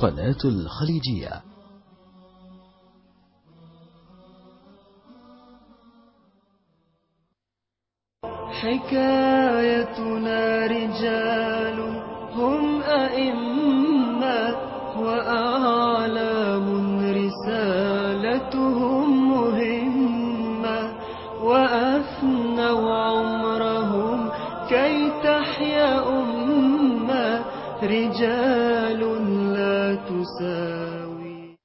قناة الخليجية حكايتنا رجال هم أئمة وأعلام رسالتهم مهمة وأفنوا عمرهم كي تحيا أمة رجال لا تساوي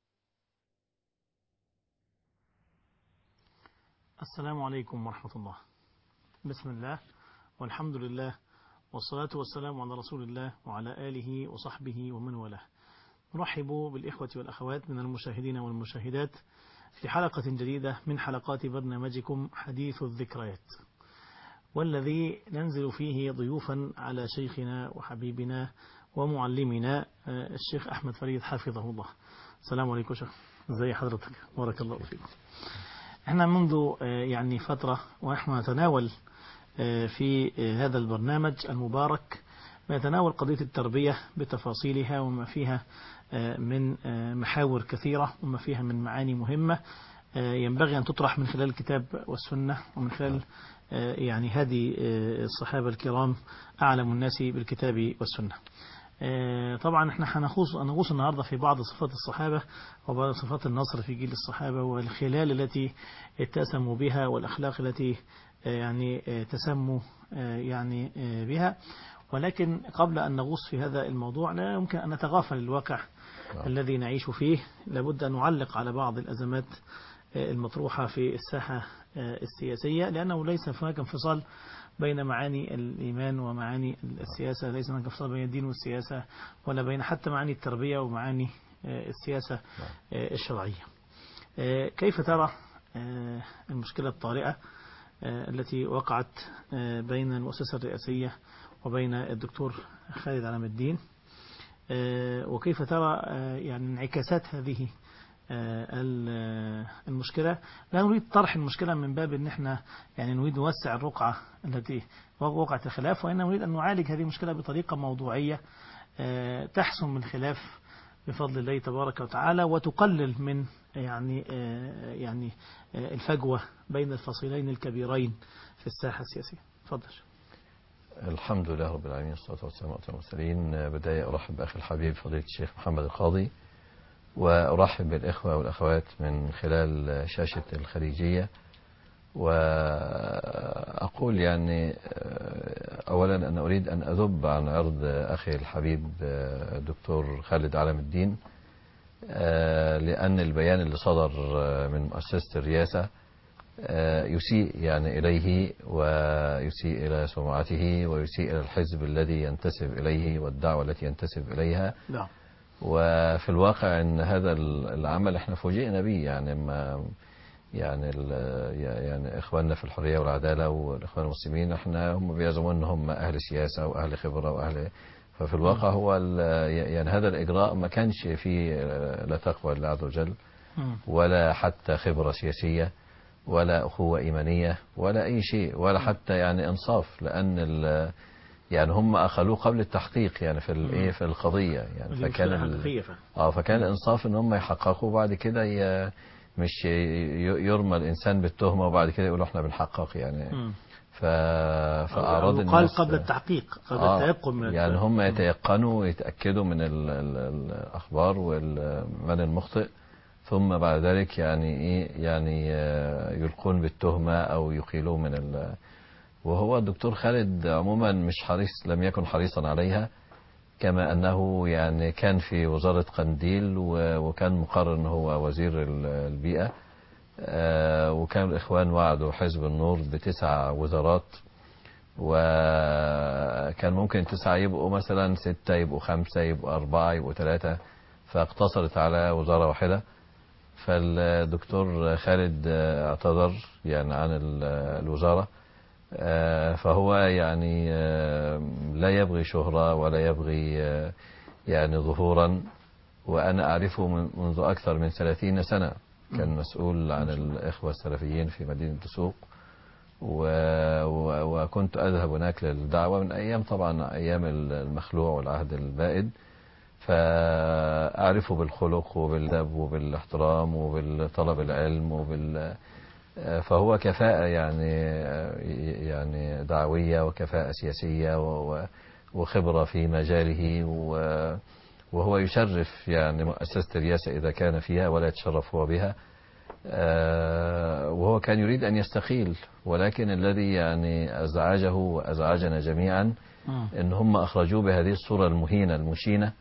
السلام عليكم ورحمة الله بسم الله والحمد لله والصلاة والسلام على رسول الله وعلى آله وصحبه ومن والاه نرحب بالإخوة والأخوات من المشاهدين والمشاهدات في حلقة جديدة من حلقات برنامجكم حديث الذكريات والذي ننزل فيه ضيوفا على شيخنا وحبيبنا ومعلمنا الشيخ أحمد فريد حفظه الله السلام عليكم شيخ ازي حضرتك بارك الله فيكم احنا منذ يعني فترة ونحن نتناول في هذا البرنامج المبارك نتناول قضية التربية بتفاصيلها وما فيها من محاور كثيرة وما فيها من معاني مهمة ينبغي أن تطرح من خلال الكتاب والسنة ومن خلال يعني هدي الصحابة الكرام أعلم الناس بالكتاب والسنة طبعا احنا هنغوص هنغوص النهارده في بعض صفات الصحابه وبعض صفات النصر في جيل الصحابه والخلال التي اتسموا بها والاخلاق التي يعني تسموا يعني بها ولكن قبل ان نغوص في هذا الموضوع لا يمكن ان نتغافل الواقع الذي نعيش فيه لابد ان نعلق على بعض الازمات المطروحه في الساحه السياسيه لانه ليس هناك انفصال بين معاني الإيمان ومعاني السياسة ليس هناك انفصال بين الدين والسياسة ولا بين حتى معاني التربية ومعاني السياسة الشرعية كيف ترى المشكلة الطارئة التي وقعت بين المؤسسة الرئاسية وبين الدكتور خالد علام الدين وكيف ترى يعني انعكاسات هذه المشكلة لا نريد طرح المشكلة من باب ان احنا يعني نريد نوسع الرقعة التي وقعت الخلاف وإنما نريد أن نعالج هذه المشكلة بطريقة موضوعية تحسم الخلاف بفضل الله تبارك وتعالى وتقلل من يعني يعني الفجوة بين الفصيلين الكبيرين في الساحة السياسية تفضل الحمد لله رب العالمين والصلاة والسلام على المرسلين بداية أرحب بأخي الحبيب فضيلة الشيخ محمد القاضي وأرحب بالإخوة والأخوات من خلال شاشة الخليجية وأقول يعني أولا أن أريد أن أذب عن عرض أخي الحبيب الدكتور خالد علم الدين لأن البيان اللي صدر من مؤسسة الرئاسة يسيء يعني إليه ويسيء إلى سمعته ويسيء إلى الحزب الذي ينتسب إليه والدعوة التي ينتسب إليها نعم وفي الواقع ان هذا العمل احنا فوجئنا به يعني ما يعني يعني اخواننا في الحريه والعداله والاخوان المسلمين احنا هم بيزعمون ان هم اهل سياسه واهل خبره واهل ففي الواقع هو يعني هذا الاجراء ما كانش فيه لا تقوى لله عز وجل ولا حتى خبره سياسيه ولا اخوه ايمانيه ولا اي شيء ولا حتى يعني انصاف لان يعني هم اخذوه قبل التحقيق يعني في الايه في القضيه يعني فكان ال... اه فكان الانصاف ان هم يحققوا وبعد كده ي... مش يرمى الانسان بالتهمه وبعد كده يقولوا احنا بنحقق يعني ف... فاعراض الناس قال قبل التحقيق قبل آه التيقن من يعني هم يتيقنوا ويتاكدوا من ال... ال... الاخبار ومن المخطئ ثم بعد ذلك يعني ايه يعني يلقون بالتهمه او يقيلوه من ال... وهو الدكتور خالد عموما مش حريص لم يكن حريصا عليها كما أنه يعني كان في وزارة قنديل وكان مقرر أنه هو وزير البيئة وكان الإخوان وعدوا حزب النور بتسع وزارات وكان ممكن تسعة يبقوا مثلا ستة يبقوا خمسة يبقوا أربعة يبقوا ثلاثة فاقتصرت على وزارة واحدة فالدكتور خالد اعتذر يعني عن الوزارة فهو يعني لا يبغي شهرة ولا يبغي يعني ظهورا وأنا أعرفه منذ أكثر من ثلاثين سنة كان مسؤول عن الإخوة السلفيين في مدينة دسوق و... و... وكنت أذهب هناك للدعوة من أيام طبعا أيام المخلوع والعهد البائد فأعرفه بالخلق وبالأدب وبالاحترام وبالطلب العلم وبال فهو كفاءة يعني يعني دعوية وكفاءة سياسية و- وخبرة في مجاله و- وهو يشرف يعني مؤسسة الرئاسة إذا كان فيها ولا يتشرف هو بها آه، وهو كان يريد أن يستقيل ولكن الذي يعني أزعجه وأزعجنا جميعا مم. ان هم اخرجوه بهذه الصوره المهينه المشينه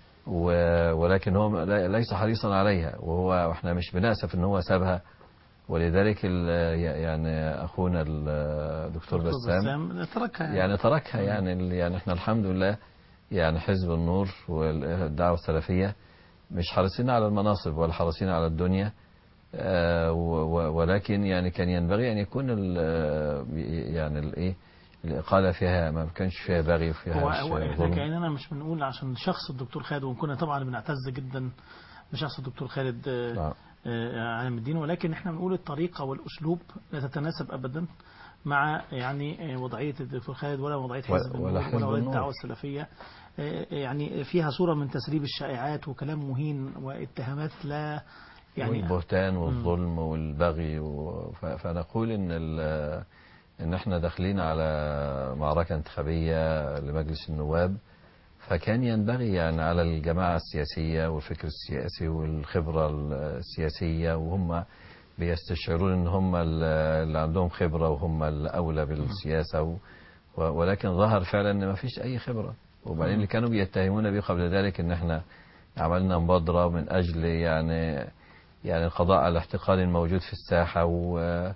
و- ولكن هو لا- ليس حريصا عليها وهو احنا مش بنأسف ان هو سابها ولذلك ال- يعني اخونا الدكتور دكتور بسام بسام تركها يعني. يعني تركها يعني ال- يعني احنا الحمد لله يعني حزب النور والدعوه السلفيه مش حريصين على المناصب ولا حريصين على الدنيا آه، و- و- ولكن يعني كان ينبغي ان يكون ال- يعني الايه الاقاله فيها ما كانش فيها بغي وفيها هو هو احنا ظلم. كأننا مش بنقول عشان شخص الدكتور خالد وإن كنا طبعا بنعتز جدا بشخص الدكتور خالد آه، نعم. آه، عالم الدين ولكن احنا بنقول الطريقة والأسلوب لا تتناسب أبدا مع يعني آه، وضعية الدكتور خالد ولا وضعية ولا- حزب ولا النور حزب ولا وضعية النور. الدعوة السلفية آه، يعني فيها صورة من تسريب الشائعات وكلام مهين واتهامات لا يعني والبهتان والظلم والبغي و... ف... فنقول ان ال... ان احنا داخلين على معركة انتخابية لمجلس النواب فكان ينبغي يعني على الجماعة السياسية والفكر السياسي والخبرة السياسية وهم بيستشعرون ان هم ال- اللي عندهم خبرة وهم الاولى بالسياسة و... و- ولكن ظهر فعلا ان ما فيش اي خبرة وبعدين اللي كانوا بيتهمون به قبل ذلك ان احنا عملنا مبادرة من اجل يعني يعني القضاء على الاحتقان الموجود في الساحة و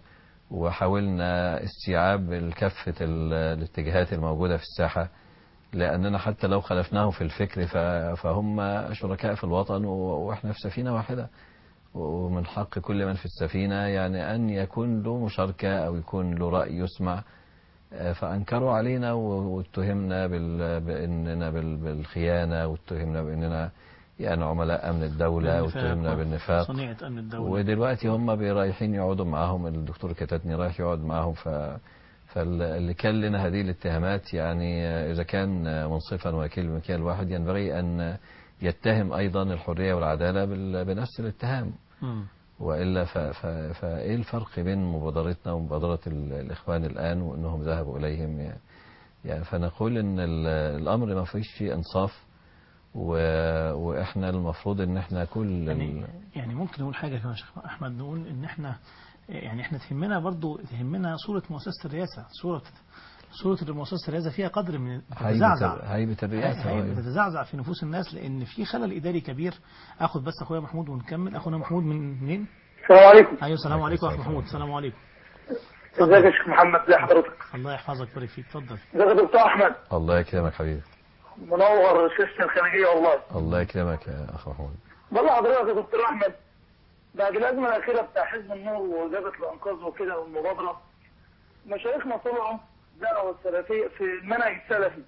وحاولنا استيعاب كافة ال- الاتجاهات الموجودة في الساحة لأننا حتى لو خلفناهم في الفكر ف- فهم شركاء في الوطن و- وإحنا في سفينة واحدة ومن حق كل من في السفينة يعني أن يكون له مشاركة أو يكون له رأي يسمع آه، فأنكروا علينا و- واتهمنا بال- بأننا بال- بالخيانة واتهمنا بأننا يعني عملاء أمن الدولة بالنفاق واتهمنا بالنفاق صنيعة أمن الدولة ودلوقتي هم رايحين يقعدوا معاهم الدكتور كتاتني رايح يقعد معاهم ف فاللي كان لنا هذه الاتهامات يعني إذا كان منصفا وكيل مكيال واحد ينبغي أن يتهم أيضا الحرية والعدالة بال- بنفس الاتهام مم. وإلا ف... ف... فإيه الفرق بين مبادرتنا ومبادرة ال- الإخوان الآن وأنهم ذهبوا إليهم يعني, يعني فنقول أن ال- الأمر ما فيش فيه إنصاف و... وإحنا المفروض أن إحنا كل يعني ال... يعني ممكن نقول حاجة كمان يا شيخ أحمد نقول إن إحنا يعني إحنا تهمنا برضو تهمنا صورة مؤسسة الرئاسة صورة صورة مؤسسة الرئاسة فيها قدر من بتتزعزع هيبة, هيبة الرئاسة هي أيوة. بتتزعزع في نفوس الناس لأن في خلل إداري كبير آخد بس أخويا محمود ونكمل أخونا محمود من منين؟ السلام عليكم أيوه السلام عليكم يا أخو السلام. محمود السلام عليكم ازيك يا شيخ محمد ازي حضرتك الله يحفظك ويبارك فيك اتفضل ازيك يا دكتور احمد الله يكرمك حبيبي منور شاشة الخارجية والله الله يكرمك يا أخ محمود والله حضرتك يا دكتور احمد بعد الازمة الاخيرة بتاع حزب النور وجبهة الانقاذ وكده والمبادرة مشايخنا طلعوا دعوة السلفية في المنهج السلفي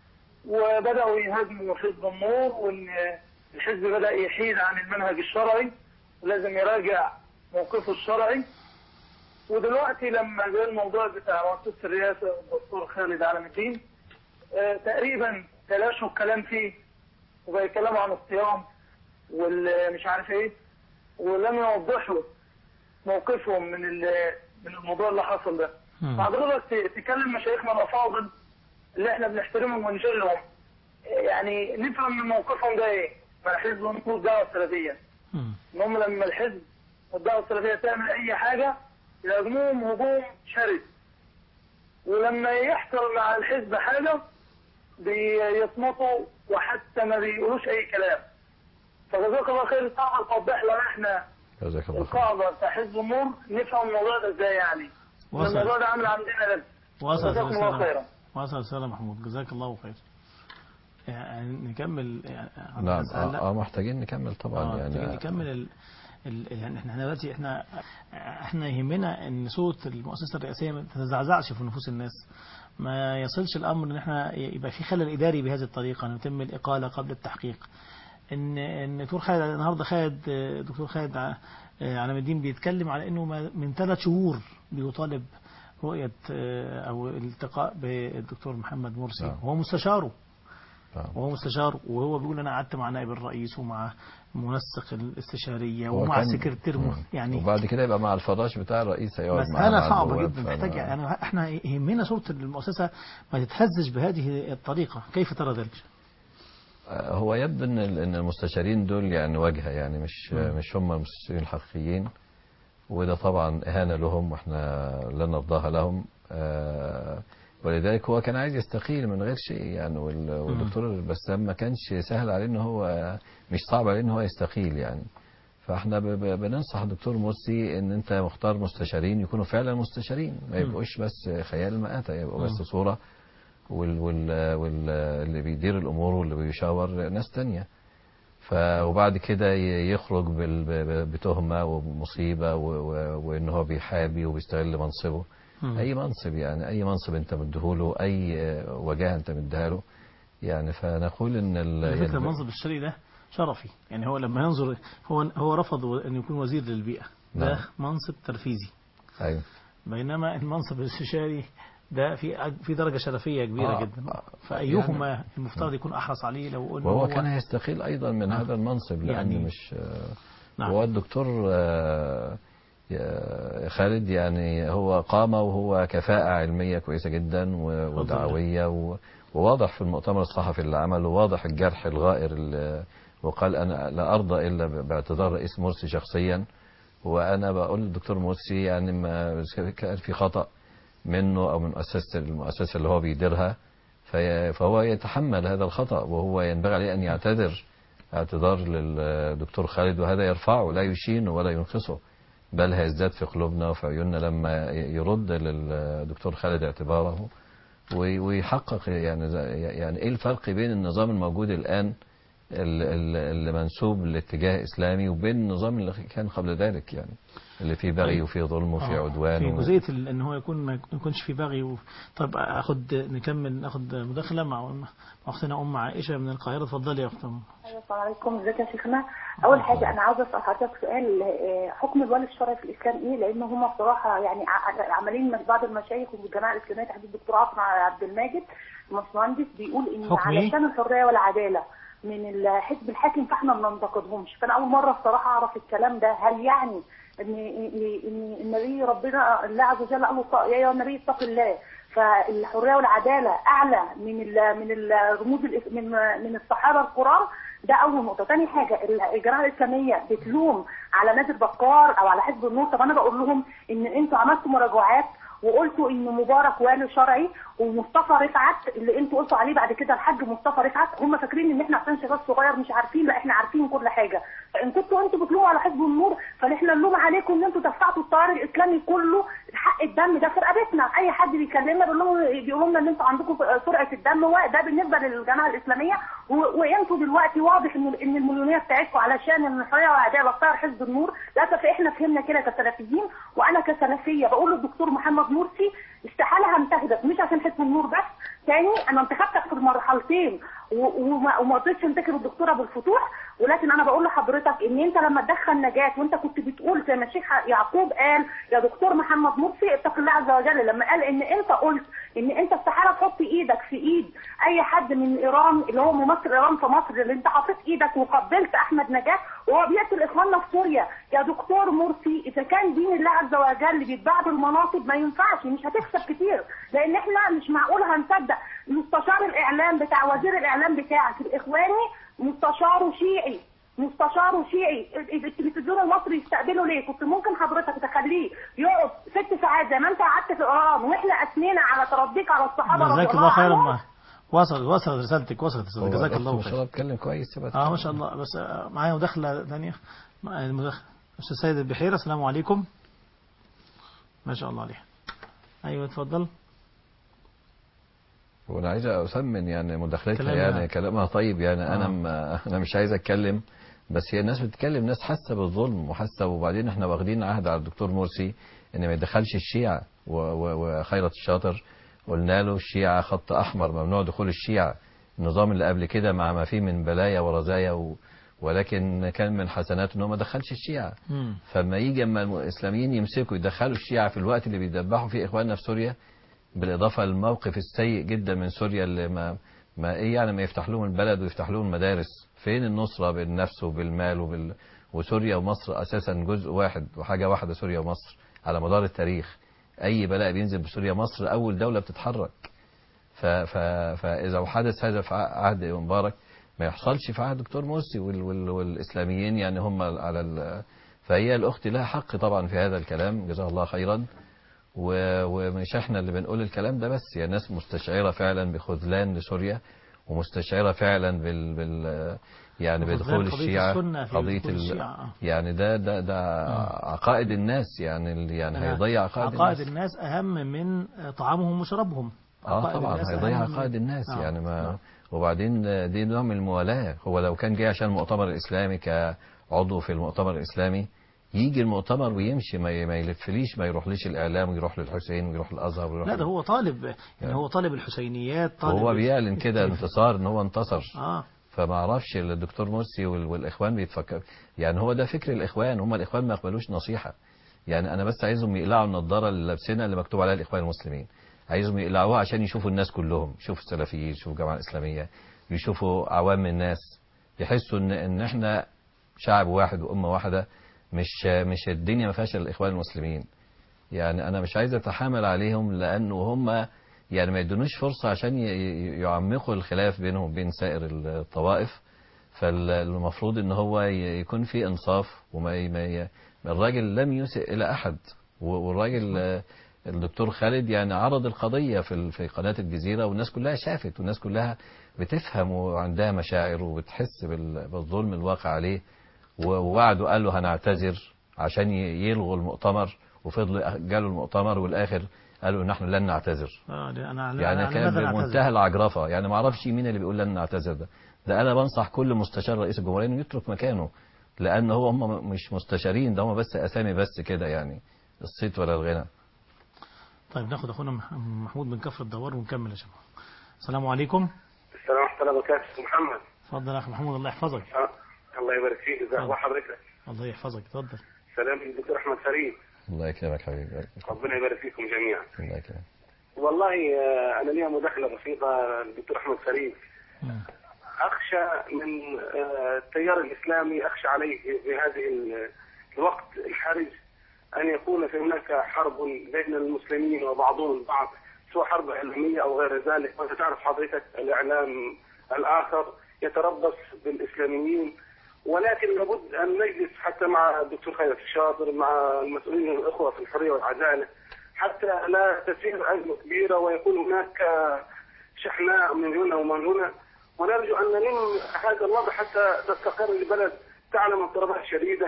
وبدأوا يهاجموا حزب النور وان الحزب بدأ يحيد عن المنهج الشرعي ولازم يراجع موقفه الشرعي ودلوقتي لما جاء الموضوع بتاع مؤسسة الرئاسة الدكتور خالد علم الدين آه، تقريبا تلاشوا الكلام فيه وبقى يتكلموا عن الصيام والمش عارف ايه ولم يوضحوا موقفهم من ال- من الموضوع اللي حصل ده مم. فحضرتك ت- تكلم مشايخنا الافاضل اللي احنا بنحترمهم ونجلهم يعني نفهم من موقفهم ده ايه من حزب النور الدعوه السلفيه مم. ان هم لما الحزب والدعوه السلفيه تعمل اي حاجه يهاجموهم هجوم شرس ولما يحصل مع الحزب حاجه بيصمتوا وحتى ما بيقولوش اي كلام فجزاك الله خير تعال توضح لنا احنا جزاك الله خير القاعده بتاع حزب النور نفهم الموضوع ده ازاي يعني وصل. الموضوع ده عامل عندنا لبس وصل جزاكم الله الرسالة خيرا وصل الرسالة محمود جزاك الله خير يعني نكمل يعني نعم هسأل- آه, آه محتاجين نكمل طبعا اه يعني يعني نكمل ال... ال... يعني احنا دلوقتي احنا احنا يهمنا ان صوت المؤسسه الرئاسيه ما تتزعزعش في نفوس الناس ما يصلش الامر ان احنا يبقى في خلل اداري بهذه الطريقه ان يتم الاقاله قبل التحقيق ان ان دكتور خالد النهارده خالد دكتور خالد ع- علام الدين بيتكلم على انه ما- من ثلاث شهور بيطالب رؤيه او الالتقاء بالدكتور محمد مرسي نعم. وهو مستشاره نعم. وهو مستشار وهو بيقول انا قعدت مع نائب الرئيس ومع منسق الاستشاريه هو ومع كان- السكرتير م- مم. يعني وبعد كده يبقى مع الفراش بتاع الرئيس هيقعد معاه مسألة مع صعبة النواب، جدا فأنا- محتاجة يعني احنا يهمنا صورة المؤسسة ما تتهزج بهذه الطريقة كيف ترى ذلك؟ آه، هو يبدو ان ال- ان المستشارين دول يعني واجهه يعني مش مم. مش هم المستشارين الحقيقيين وده طبعا اهانه لهم واحنا لا نرضاها لهم آه، ولذلك هو كان عايز يستقيل من غير شيء يعني وال- والدكتور بسام ما كانش سهل عليه ان هو مش صعب عليه ان هو يستقيل يعني فاحنا ب- ب- بننصح الدكتور مرسي ان انت مختار مستشارين يكونوا فعلا مستشارين ما مم. يبقوش بس خيال مآتة يبقوا مم. بس صورة وال وال وال اللي بيدير الامور واللي بيشاور ناس تانية ف وبعد كده ي- يخرج بال- ب- بتهمة ومصيبة و- و- وان هو بيحابي وبيستغل منصبه مم. اي منصب يعني اي منصب انت مديهوله اي وجاهه انت مديها له يعني فنقول ان ال- على فكرة يعني- المنصب الشرعي ده شرفي يعني هو لما ينظر هو هو رفض أن يكون وزير للبيئة ده نعم. منصب ترفيزي ايوه بينما المنصب الاستشاري ده في أج- في درجة شرفية كبيرة آه، جدا آه، فأيهما المفترض يكون أحرص عليه لو قلنا وهو هو كان هيستقيل ايضا من آه. هذا المنصب لان يعني- مش نعم. هو الدكتور آه، يا خالد يعني هو قامة وهو كفاءة علمية كويسة جدا و- ودعوية و- وواضح في المؤتمر الصحفي اللي عمله واضح الجرح الغائر اللي وقال أنا لا أرضى إلا ب- باعتذار رئيس مرسي شخصيا وأنا بقول للدكتور مرسي يعني ما كان في خطأ منه أو من مؤسسة المؤسسة اللي هو بيديرها في- فهو يتحمل هذا الخطأ وهو ينبغي عليه أن يعتذر اعتذار للدكتور خالد وهذا يرفعه لا يشينه ولا ينقصه بل هيزداد في قلوبنا وفي عيوننا لما يرد للدكتور خالد اعتباره وي- ويحقق يعني يعني ايه الفرق بين النظام الموجود الان ال- ال- اللي منسوب لاتجاه اسلامي وبين النظام اللي كان قبل ذلك يعني اللي فيه بغي وفيه ظلم وفيه آه، عدوان في و- جزئية ال- ان هو يكون ما يكونش في بغي و... طب اخد نكمل ناخد مداخلة مع مع اختنا ام عائشة من القاهرة اتفضلي يا اخت أم. أيوة، السلام عليكم ازيك يا شيخنا اول حاجه انا عاوزه اسال حضرتك سؤال آه، حكم الولي الشرعي في الاسلام ايه لان هم بصراحه يعني ع- عمالين من بعض المشايخ والجماعه الاسلاميه تحديد الدكتور عاصم عبد الماجد المهندس بيقول ان حكم إيه؟ علشان الحريه والعداله من الحزب الحاكم فاحنا ما بننتقدهمش فانا اول مره الصراحه اعرف الكلام ده هل يعني ان ان ان النبي ربنا الله عز وجل قال له يا ايها النبي اتق الله فالحريه والعداله اعلى من ال من الرموز الإس- من من الصحابه الكرام ده اول نقطه ثاني حاجه الجماعه الاسلاميه بتلوم على نادي البكار او على حزب النور طب انا بقول لهم ان انتوا عملتوا مراجعات وقلتوا ان مبارك والي شرعي ومصطفى رفعت اللي انتوا قلتوا عليه بعد كده الحاج مصطفى رفعت هم فاكرين ان احنا عشان شباب صغير مش عارفين لا احنا عارفين كل حاجه فان كنتوا انتوا بتلوموا على حزب النور فاحنا نلوم عليكم ان انتوا دفعتوا التيار الاسلامي كله حق الدم ده في رقبتنا اي حد بيكلمنا بيقول لهم بيقولوا لنا ان انتوا عندكم سرعه الدم ده بالنسبه للجماعه الاسلاميه و- وانتوا دلوقتي واضح ان ان المليونيه بتاعتكم علشان ان الحريه والعداله اختار حزب النور للاسف احنا فهمنا كده كسلفيين وانا كسلفيه بقول للدكتور محمد مرسي استحاله هنتخبك مش عشان حزب النور بس تاني انا انتخبتك في المرحلتين و- وما وما رضيتش انتخب الدكتور ابو الفتوح ولكن انا بقول لحضرتك ان انت لما تدخل نجاه وانت كنت بتقول زي ما الشيخ يعقوب قال يا دكتور محمد مرسي اتق الله عز وجل لما قال ان انت قلت ان انت استحاله تحط ايدك في ايد اي حد من ايران اللي هو ممثل ايران في مصر اللي انت حطيت ايدك وقبلت احمد نجاه وهو بيقتل اخواننا في سوريا يا دكتور مرسي اذا كان دين الله عز وجل بيتباع بالمناصب ما ينفعش مش هتكسب كتير لان احنا مش معقول هنصدق مستشار الاعلام بتاع وزير الاعلام بتاعك الاخواني مستشاره شيعي مستشاره شيعي التلفزيون المصري يستقبله ليه كنت ممكن حضرتك تخليه يقعد ست ساعات زي ما انت قعدت في ايران واحنا اثنينا على تربيك على الصحابه رضي جزاك الله خيرا عنهم. ما وصلت وصلت رسالتك وصلت رسالتك هو جزاك الأخ الله ما شاء خير الله اتكلم كويس يبقى اه ما شاء الله بس آه، معايا مداخلة ثانية معايا المداخلة أستاذ سيد البحيرة السلام عليكم ما شاء الله عليه أيوة اتفضل وانا عايز اسمن يعني مداخلتها كلامها- يعني كلامها طيب يعني انا آه. ما انا مش عايز اتكلم بس هي الناس بتتكلم ناس حاسه بالظلم وحاسه وبعدين احنا واخدين عهد على الدكتور مرسي ان ما يدخلش الشيعة و- و- وخيرت الشاطر قلنا له الشيعة خط احمر ممنوع دخول الشيعة النظام اللي قبل كده مع ما فيه من بلايا ورزايا و ولكن كان من حسناته انه ما دخلش الشيعة مم. فما يجي اما الاسلاميين يمسكوا يدخلوا الشيعة في الوقت اللي بيدبحوا فيه اخواننا في سوريا بالاضافه للموقف السيء جدا من سوريا اللي ما ما ايه يعني ما يفتح لهم البلد ويفتح لهم المدارس فين النصرة بالنفس وبالمال وبال وسوريا ومصر اساسا جزء واحد وحاجة واحدة سوريا ومصر على مدار التاريخ اي بلاء بينزل بسوريا مصر اول دولة بتتحرك ف... ف... فاذا حدث هذا في عهد مبارك ما يحصلش في عهد دكتور مرسي وال... وال... والاسلاميين يعني هم على ال... فهي الاخت لها حق طبعا في هذا الكلام جزاها الله خيرا و... ومش احنا اللي بنقول الكلام ده بس يعني ناس مستشعرة فعلا بخذلان لسوريا ومستشعرة فعلا بال, بال يعني وخذلان بدخول قضية الشيعة السنة في قضية دخول ال... الشيعة. يعني ده ده ده عقائد الناس يعني ال- يعني هيضيع عقائد, عقائد الناس الناس أهم من طعامهم وشرابهم اه عقائد طبعا الناس هيضيع أهم من- عقائد الناس آه. يعني ما آه. وبعدين دي نوع من الموالاة هو لو كان جاي عشان المؤتمر الإسلامي كعضو في المؤتمر الإسلامي يجي المؤتمر ويمشي ما ي- ما يلفليش ما يروحليش الإعلام ويروح للحسين ويروح الأزهر ويروح لا ده هو طالب يعني هو طالب الحسينيات طالب وهو بيعلن كده الكيف. انتصار ان هو انتصر اه فما اعرفش الدكتور مرسي وال- والاخوان بيتفكر يعني هو ده فكر الاخوان هم الاخوان ما يقبلوش نصيحه يعني انا بس عايزهم يقلعوا النضاره اللي لابسينها اللي مكتوب عليها الاخوان المسلمين عايزهم يقلعوها عشان يشوفوا الناس كلهم يشوفوا السلفيين يشوفوا الجماعه الاسلاميه يشوفوا عوام الناس يحسوا ان ان احنا شعب واحد وامه واحده مش مش الدنيا ما فيهاش إلا الاخوان المسلمين يعني انا مش عايز اتحامل عليهم لانه هم يعني ما يدونوش فرصة عشان ي- ي- يعمقوا الخلاف بينهم وبين سائر الطوائف فالمفروض ان هو ي- يكون في انصاف وما ي- ما ي- الراجل لم يسئ الى احد و- والراجل آه، الدكتور خالد يعني عرض القضية في ال- في قناة الجزيرة والناس كلها شافت والناس كلها بتفهم وعندها مشاعر وبتحس بال- بالظلم الواقع عليه و- ووعدوا قال له هنعتذر عشان ي- يلغوا المؤتمر وفضلوا جالوا المؤتمر والاخر قالوا نحن لن نعتذر اه ده انا يعني أنا كان ماذا نعتذر؟ بمنتهى العجرفه يعني ما اعرفش مين اللي بيقول لن نعتذر ده ده انا بنصح كل مستشار رئيس الجمهوريه انه يترك مكانه لان هو هم مش مستشارين ده هم بس اسامي بس كده يعني الصيت ولا الغنى طيب ناخد اخونا مح- محمود من كفر الدوار ونكمل يا شباب السلام عليكم السلام ورحمة الله وبركاته محمد اتفضل يا اخي محمود الله يحفظك أه. الله يبارك فيك ازي اخبار حضرتك الله يحفظك اتفضل سلام للدكتور احمد فريد الله يكرمك حبيبي ربنا يبارك فيكم جميعا الله يكرمك والله آه، انا ليا مداخله بسيطه للدكتور احمد فريد مم. اخشى من آه، التيار الاسلامي اخشى عليه في هذه ال- الوقت الحرج ان يكون في هناك حرب بين المسلمين وبعضهم البعض سواء حرب اعلاميه او غير ذلك وانت تعرف حضرتك الاعلام الاخر يتربص بالاسلاميين ولكن لابد ان نجلس حتى مع الدكتور خالد الشاطر مع المسؤولين الاخوه في الحريه والعداله حتى لا تسير ازمه كبيره ويكون هناك شحناء من هنا ومن هنا ونرجو ان نلم هذا الوضع حتى تستقر البلد تعلم اضطرابات شديده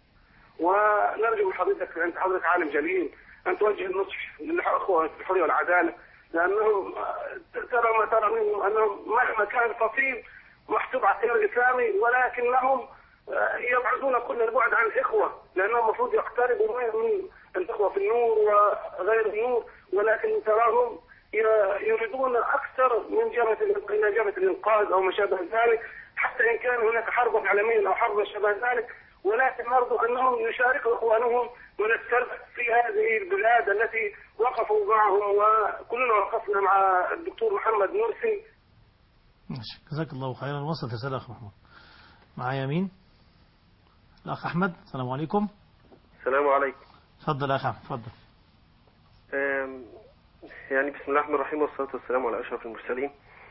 ونرجو من حضرتك انت حضرتك عالم جليل ان توجه النصح للاخوه في الحريه والعداله لانهم ترى ما ترى منهم انهم مهما كان فصيل محسوب على التيار الاسلامي ولكن لهم يبعدون كل البعد عن الاخوه لانهم المفروض يقتربوا من الاخوه في النور وغير النور ولكن تراهم ي- يريدون اكثر من جبهه الى جبهه الانقاذ او ما شابه ذلك حتى ان كان هناك حرب عالميه او حرب ما شابه ذلك ولكن نرجو انهم يشاركوا اخوانهم من السلف في هذه البلاد التي وقفوا معهم وكلنا وقفنا مع الدكتور محمد مرسي ماشي جزاك الله خيرا وصلت رسالة أخ محمود معايا مين الأخ أحمد السلام عليكم السلام عليكم اتفضل يا أخ أحمد اتفضل أم، يعني بسم الله الرحمن الرحيم والصلاة والسلام على أشرف المرسلين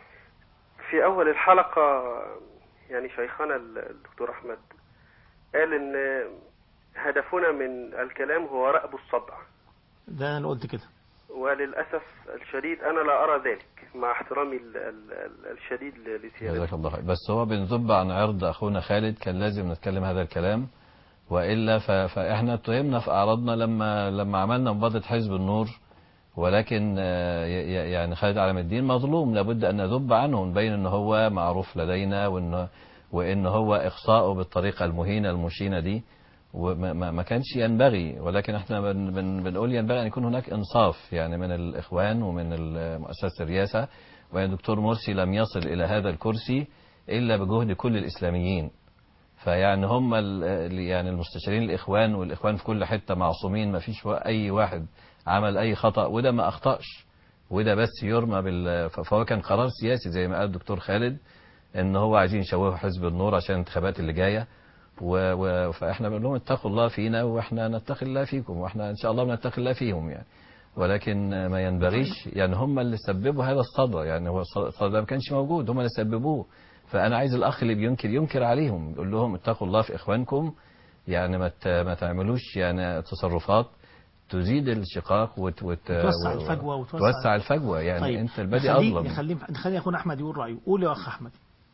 في أول الحلقة يعني شيخنا الدكتور أحمد قال إن هدفنا من الكلام هو رأب الصدع ده أنا قلت كده وللأسف الشديد أنا لا أرى ذلك مع احترامي ال- ال- ال- الشديد لسيادتك جزاك الله خير بس هو بنذب عن عرض اخونا خالد كان لازم نتكلم هذا الكلام والا ف... فاحنا اتهمنا في اعراضنا لما لما عملنا مبادره حزب النور ولكن آه، ي- ي- يعني خالد علام الدين مظلوم لابد ان نذب عنه ونبين ان هو معروف لدينا وان وان هو اخصائه بالطريقه المهينه المشينه دي وما ما- ما كانش ينبغي ولكن احنا بن بن بنقول ينبغي ان يكون هناك انصاف يعني من الاخوان ومن ال- مؤسسه الرئاسه وان الدكتور مرسي لم يصل الى هذا الكرسي الا بجهد كل الاسلاميين فيعني هم ال- ال- يعني المستشارين الاخوان والاخوان في كل حته معصومين ما فيش اي واحد عمل اي خطا وده ما اخطاش وده بس يرمى بال ف- فهو كان قرار سياسي زي ما قال الدكتور خالد ان هو عايزين يشوهوا حزب النور عشان الانتخابات اللي جايه و... و... فاحنا بنقول لهم اتقوا الله فينا واحنا نتقي الله فيكم واحنا ان شاء الله بنتقي الله فيهم يعني ولكن ما ينبغيش يعني هم اللي سببوا هذا الصدى يعني هو الصدى الصدى ده ما كانش موجود هم اللي سببوه فانا عايز الاخ اللي بينكر ينكر عليهم يقول لهم اتقوا الله في اخوانكم يعني ما ت- ما تعملوش يعني تصرفات تزيد الشقاق وت... وت... توسع و- الفجوة وتوسع- توسع الفجوه يعني طيب انت البادئ نخليه- اظلم نخليه نخلي اخونا احمد يقول رايه قول يا اخ احمد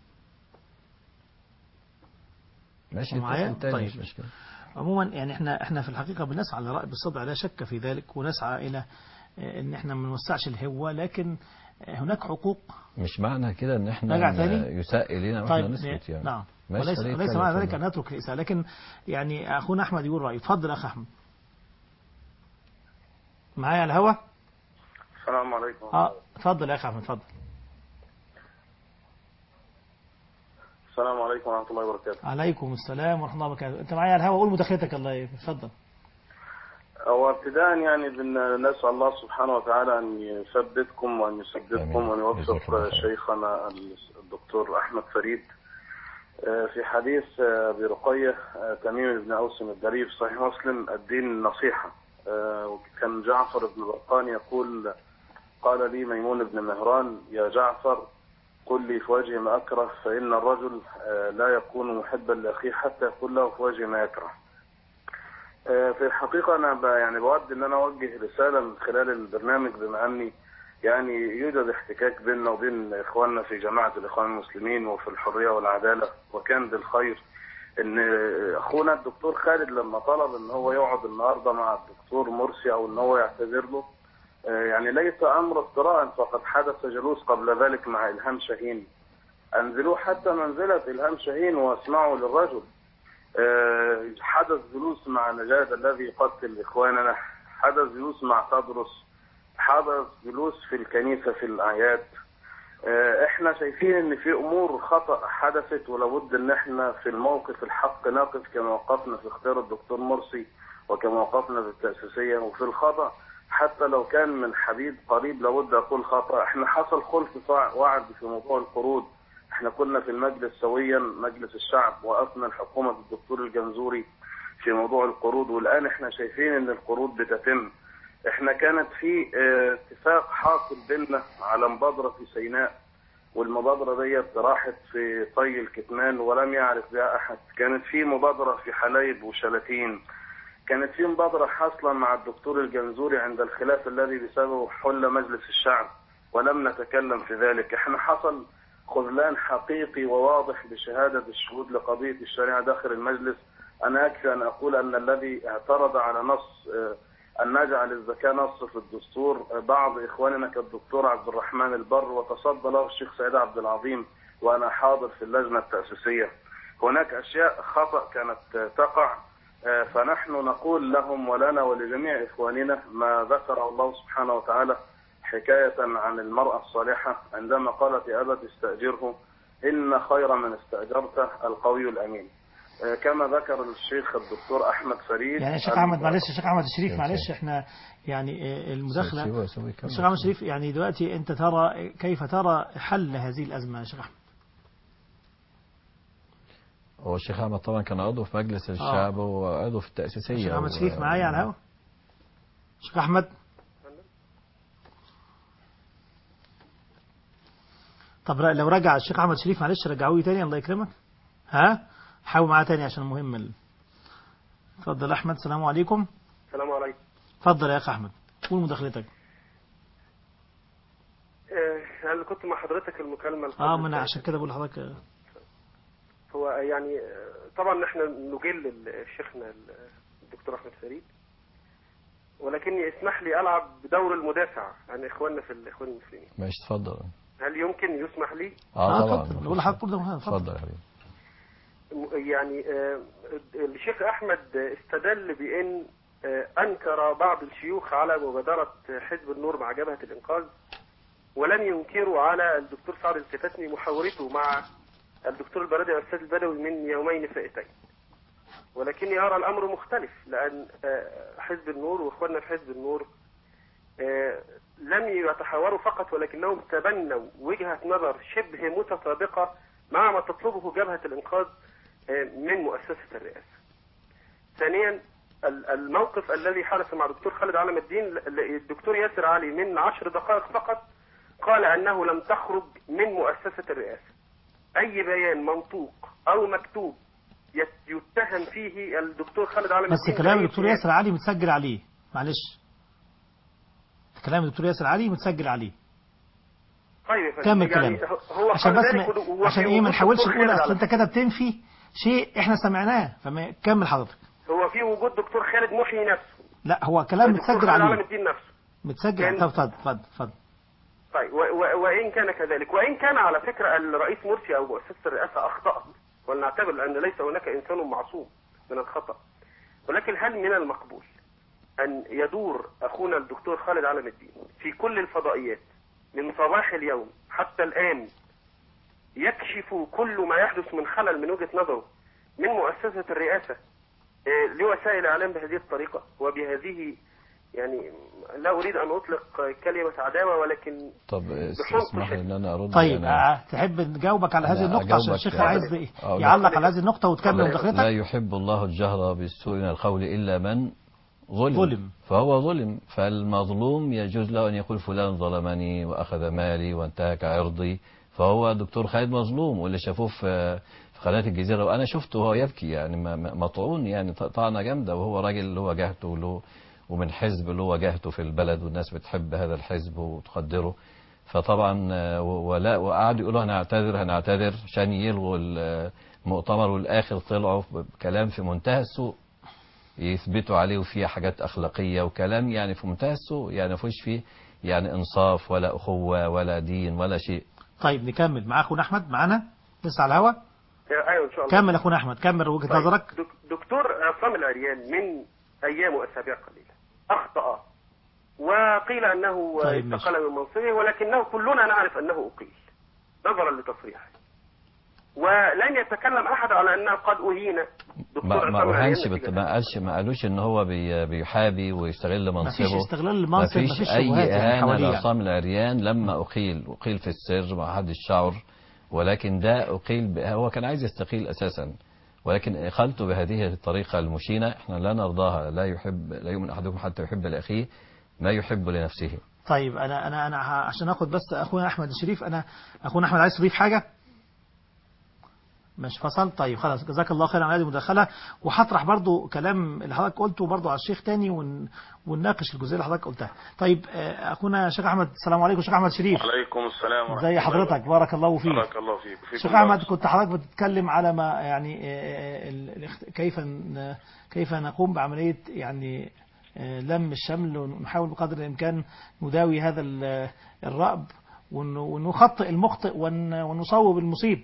ماشي معايا؟ اتصل تاني طيب. مش مشكله عموما يعني احنا احنا في الحقيقه بنسعى لرأي بالصدع لا شك في ذلك ونسعى الى آه، ان احنا ما نوسعش الهوه لكن آه، هناك حقوق مش معنى كده ان احنا نرجع ن- تاني؟ يساء الينا واحنا طيب نسكت يعني نعم ماشي، وليس خليه ليس يتكلم، معنى ذلك اتفضل. ان نترك الاساءه لكن يعني اخونا احمد يقول رايه اتفضل اخ احمد معايا على الهوا السلام عليكم اه اتفضل يا اخ احمد اتفضل السلام عليكم ورحمة الله وبركاته عليكم السلام ورحمه الله وبركاته انت معايا على الهوا قول مداخلتك الله يبارك اتفضل هو ابتداء يعني بن- نسأل الله سبحانه وتعالى أن يثبتكم وأن يسددكم آمين. وأن جزاكم يوفق الله خير. شيخنا الدكتور أحمد فريد آه، في حديث آه، أبي رقية آه، تميم بن أوس الدري في صحيح مسلم الدين نصيحة آه، وكان جعفر بن برقان يقول قال لي ميمون بن مهران يا جعفر قل لي في وجه ما أكره فإن الرجل آه، لا يكون محبا لأخيه حتى يقول له في وجه ما يكره آه، في الحقيقة أنا ب- يعني بود إن أنا أوجه رسالة من خلال البرنامج بما أني يعني يوجد احتكاك بيننا وبين إخواننا في جماعة الإخوان المسلمين وفي الحرية والعدالة وكان بالخير إن أخونا الدكتور خالد لما طلب إن هو يقعد النهاردة مع الدكتور مرسي أو إن هو يعتذر له آه، يعني ليس أمر افتراء فقد حدث جلوس قبل ذلك مع إلهام شاهين أنزلوه حتى منزلة إلهام شاهين واسمعوا للرجل آه، حدث جلوس مع نجاد الذي يقتل إخواننا حدث جلوس مع تدرس حدث جلوس في الكنيسة في الأعياد آه، احنا شايفين ان في امور خطأ حدثت ولابد ان احنا في الموقف الحق نقف كما وقفنا في اختيار الدكتور مرسي وكما وقفنا في التأسيسية وفي الخطأ حتى لو كان من حبيب قريب لابد اقول خطأ احنا حصل خلف صع- وعد في موضوع القروض احنا كنا في المجلس سويا مجلس الشعب وقفنا الحكومة الدكتور الجنزوري في موضوع القروض والان احنا شايفين ان القروض بتتم احنا كانت في اه، اتفاق حاصل بيننا على مبادرة في سيناء والمبادرة ديت راحت في طي الكتمان ولم يعرف بها أحد كانت في مبادرة في حلايب وشلاتين كانت في مبادرة حاصلة مع الدكتور الجنزوري عند الخلاف الذي بسببه حل مجلس الشعب ولم نتكلم في ذلك احنا حصل خذلان حقيقي وواضح بشهادة الشهود لقضية الشريعة داخل المجلس أنا أكفي أن أقول أن الذي اعترض على نص آه، أن نجعل الزكاة نص في الدستور آه، بعض إخواننا كالدكتور عبد الرحمن البر وتصدى له الشيخ سعيد عبد العظيم وأنا حاضر في اللجنة التأسيسية هناك أشياء خطأ كانت آه، تقع آه، فنحن نقول لهم ولنا ولجميع إخواننا ما ذكر الله سبحانه وتعالى حكاية عن المرأة الصالحة عندما قالت يا أبت استأجره إن خير من استأجرته القوي الأمين آه، كما ذكر الشيخ الدكتور أحمد فريد يعني الشيخ احمد معلش الشيخ احمد الشريف معلش احنا يعني آه، سيبه- المداخله سيبه يكمل. الشيخ احمد الشريف يعني دلوقتي انت ترى كيف ترى حل هذه الازمه يا شيخ احمد هو الشيخ احمد طبعا كان عضو في مجلس الشعب وعضو في التأسيسية الشيخ احمد و- الشريف معايا على الهوا الشيخ احمد طب لو رجع الشيخ احمد شريف معلش رجعوه تاني الله يكرمك ها حاول معاه تاني عشان مهم ال- اتفضل احمد السلام عليكم السلام عليكم اتفضل يا اخ احمد قول مداخلتك آه، أنا كنت مع حضرتك المكالمة اللي اه قبل ما انا فاتت. عشان كده بقول لحضرتك آه، هو يعني آه، طبعا احنا نجل ال- شيخنا ال- الدكتور احمد فريد ولكني اسمح لي العب بدور المدافع عن اخواننا في الاخوان المسلمين ماشي اتفضل هل يمكن يسمح لي اه طبعا اتفضل بقول لحضرتك قول ده مهم، اتفضل اتفضل يا حبيبي م- يعني آه، الشيخ احمد استدل بان آه، انكر بعض الشيوخ على مبادره حزب النور مع جبهه الانقاذ ولم ينكروا على الدكتور سعد الكتاتني محاورته مع الدكتور البرادي والاستاذ البدوي من يومين فائتين ولكني ارى الامر مختلف لان آه، حزب النور واخواننا في حزب النور آه، لم يتحاوروا فقط ولكنهم تبنوا وجهة نظر شبه متطابقة مع ما تطلبه جبهة الإنقاذ آه، من مؤسسة الرئاسة ثانيا ال- الموقف الذي حدث مع دكتور خالد علم الدين ل- الدكتور ياسر علي من عشر دقائق فقط قال أنه لم تخرج من مؤسسة الرئاسة أي بيان منطوق أو مكتوب يت- يتهم فيه الدكتور خالد علم بس الدين كلام بأي الدكتور اتهام. ياسر علي متسجل عليه معلش كلام الدكتور ياسر علي متسجل عليه طيب يا فندم. كمل يعني كلامك هو عشان قال بس ذلك ما وفي عشان ايه ما وجود نحاولش دكتور نقول خالد اصل علم انت كده بتنفي شيء احنا سمعناه فما كمل حضرتك هو في وجود دكتور خالد محيي نفسه لا هو كلام الدكتور متسجل خالد علم عليه الدين نفسه متسجل كان- طب اتفضل اتفضل اتفضل طيب و و وإن كان كذلك وإن كان على فكرة الرئيس مرسي أو مؤسسة الرئاسة أخطأ ولنعتبر أن ليس هناك إنسان معصوم من الخطأ ولكن هل من المقبول أن يدور أخونا الدكتور خالد علم الدين في كل الفضائيات من صباح اليوم حتى الآن يكشف كل ما يحدث من خلل من وجهة نظره من مؤسسة الرئاسة آه، لوسائل الإعلام بهذه الطريقة وبهذه يعني لا أريد أن أطلق كلمة عداوة ولكن طب بحب اسمح لي ان انا ارد طيب يعني آه، تحب نجاوبك على هذه أنا النقطة عشان أجاوبك الشيخ يعني. عايز آه، يعلق على هذه النقطة وتكمل لا مداخلتك يحب الله الجهر بالسوء من القول إلا من ظلم, ظلم. فهو ظلم فالمظلوم يجوز له أن يقول فلان ظلمني وأخذ مالي وانتهك عرضي فهو دكتور خالد مظلوم واللي شافوه في في قناة الجزيرة وأنا شفته وهو يبكي يعني م- م- مطعون يعني ط- طعنة جامدة وهو راجل اللي هو جهته وله ومن حزب اللي هو جهته في البلد والناس بتحب هذا الحزب وتقدره فطبعا آه، و- ولا وقعدوا يقولوا هنعتذر هنعتذر عشان يلغوا المؤتمر والاخر طلعوا بكلام في منتهى السوء يثبتوا عليه وفيه حاجات اخلاقيه وكلام يعني في منتهى السوء يعني ما فيهوش فيه يعني انصاف ولا اخوه ولا دين ولا شيء طيب نكمل مع اخونا احمد معانا لسه على الهوا ايوه ان شاء الله كمل اخونا احمد كمل وجهة طيب، نظرك دك- دكتور عصام العريان من ايام واسابيع قليله اخطا وقيل انه طيب، ماشي. استقال من منصبه ولكنه كلنا نعرف انه اقيل نظرا لتصريحه ولن يتكلم احد على انه قد اهين دكتور ما ما عصام العريان أهانش بت- نتيجة ما قالش ما قالوش ان هو بي- بيحابي ويستغل ما فيش منصبه استغلال المنصب ما مفيش فيش اي شبهات يعني اهانه حواليه يعني. لعصام العريان لما اقيل اقيل في السر ما حدش شعر ولكن ده اقيل ب... هو كان عايز يستقيل اساسا ولكن اقالته بهذه الطريقه المشينه احنا لا نرضاها لا يحب لا يؤمن احدكم حتى يحب لاخيه ما يحب لنفسه طيب انا انا انا ه- عشان اخد بس اخونا احمد الشريف انا اخونا احمد عايز تضيف حاجه مش فصل طيب خلاص جزاك الله خير على هذه المداخله وهطرح برضو كلام اللي حضرتك قلته برضو على الشيخ تاني ون... ونناقش الجزئيه اللي حضرتك قلتها طيب آه، اخونا شيخ احمد السلام عليكم شيخ احمد شريف عليكم السلام ورحمة زي الله حضرتك بارك الله فيك بارك الله فيك وفيكم شيخ بارك. احمد كنت حضرتك بتتكلم على ما يعني آه، ال- الاخت- كيف ن- كيف نقوم بعمليه يعني آه، لم الشمل ونحاول بقدر الامكان نداوي هذا ال- الرأب ون- ونخطئ المخطئ ون- ونصوب المصيب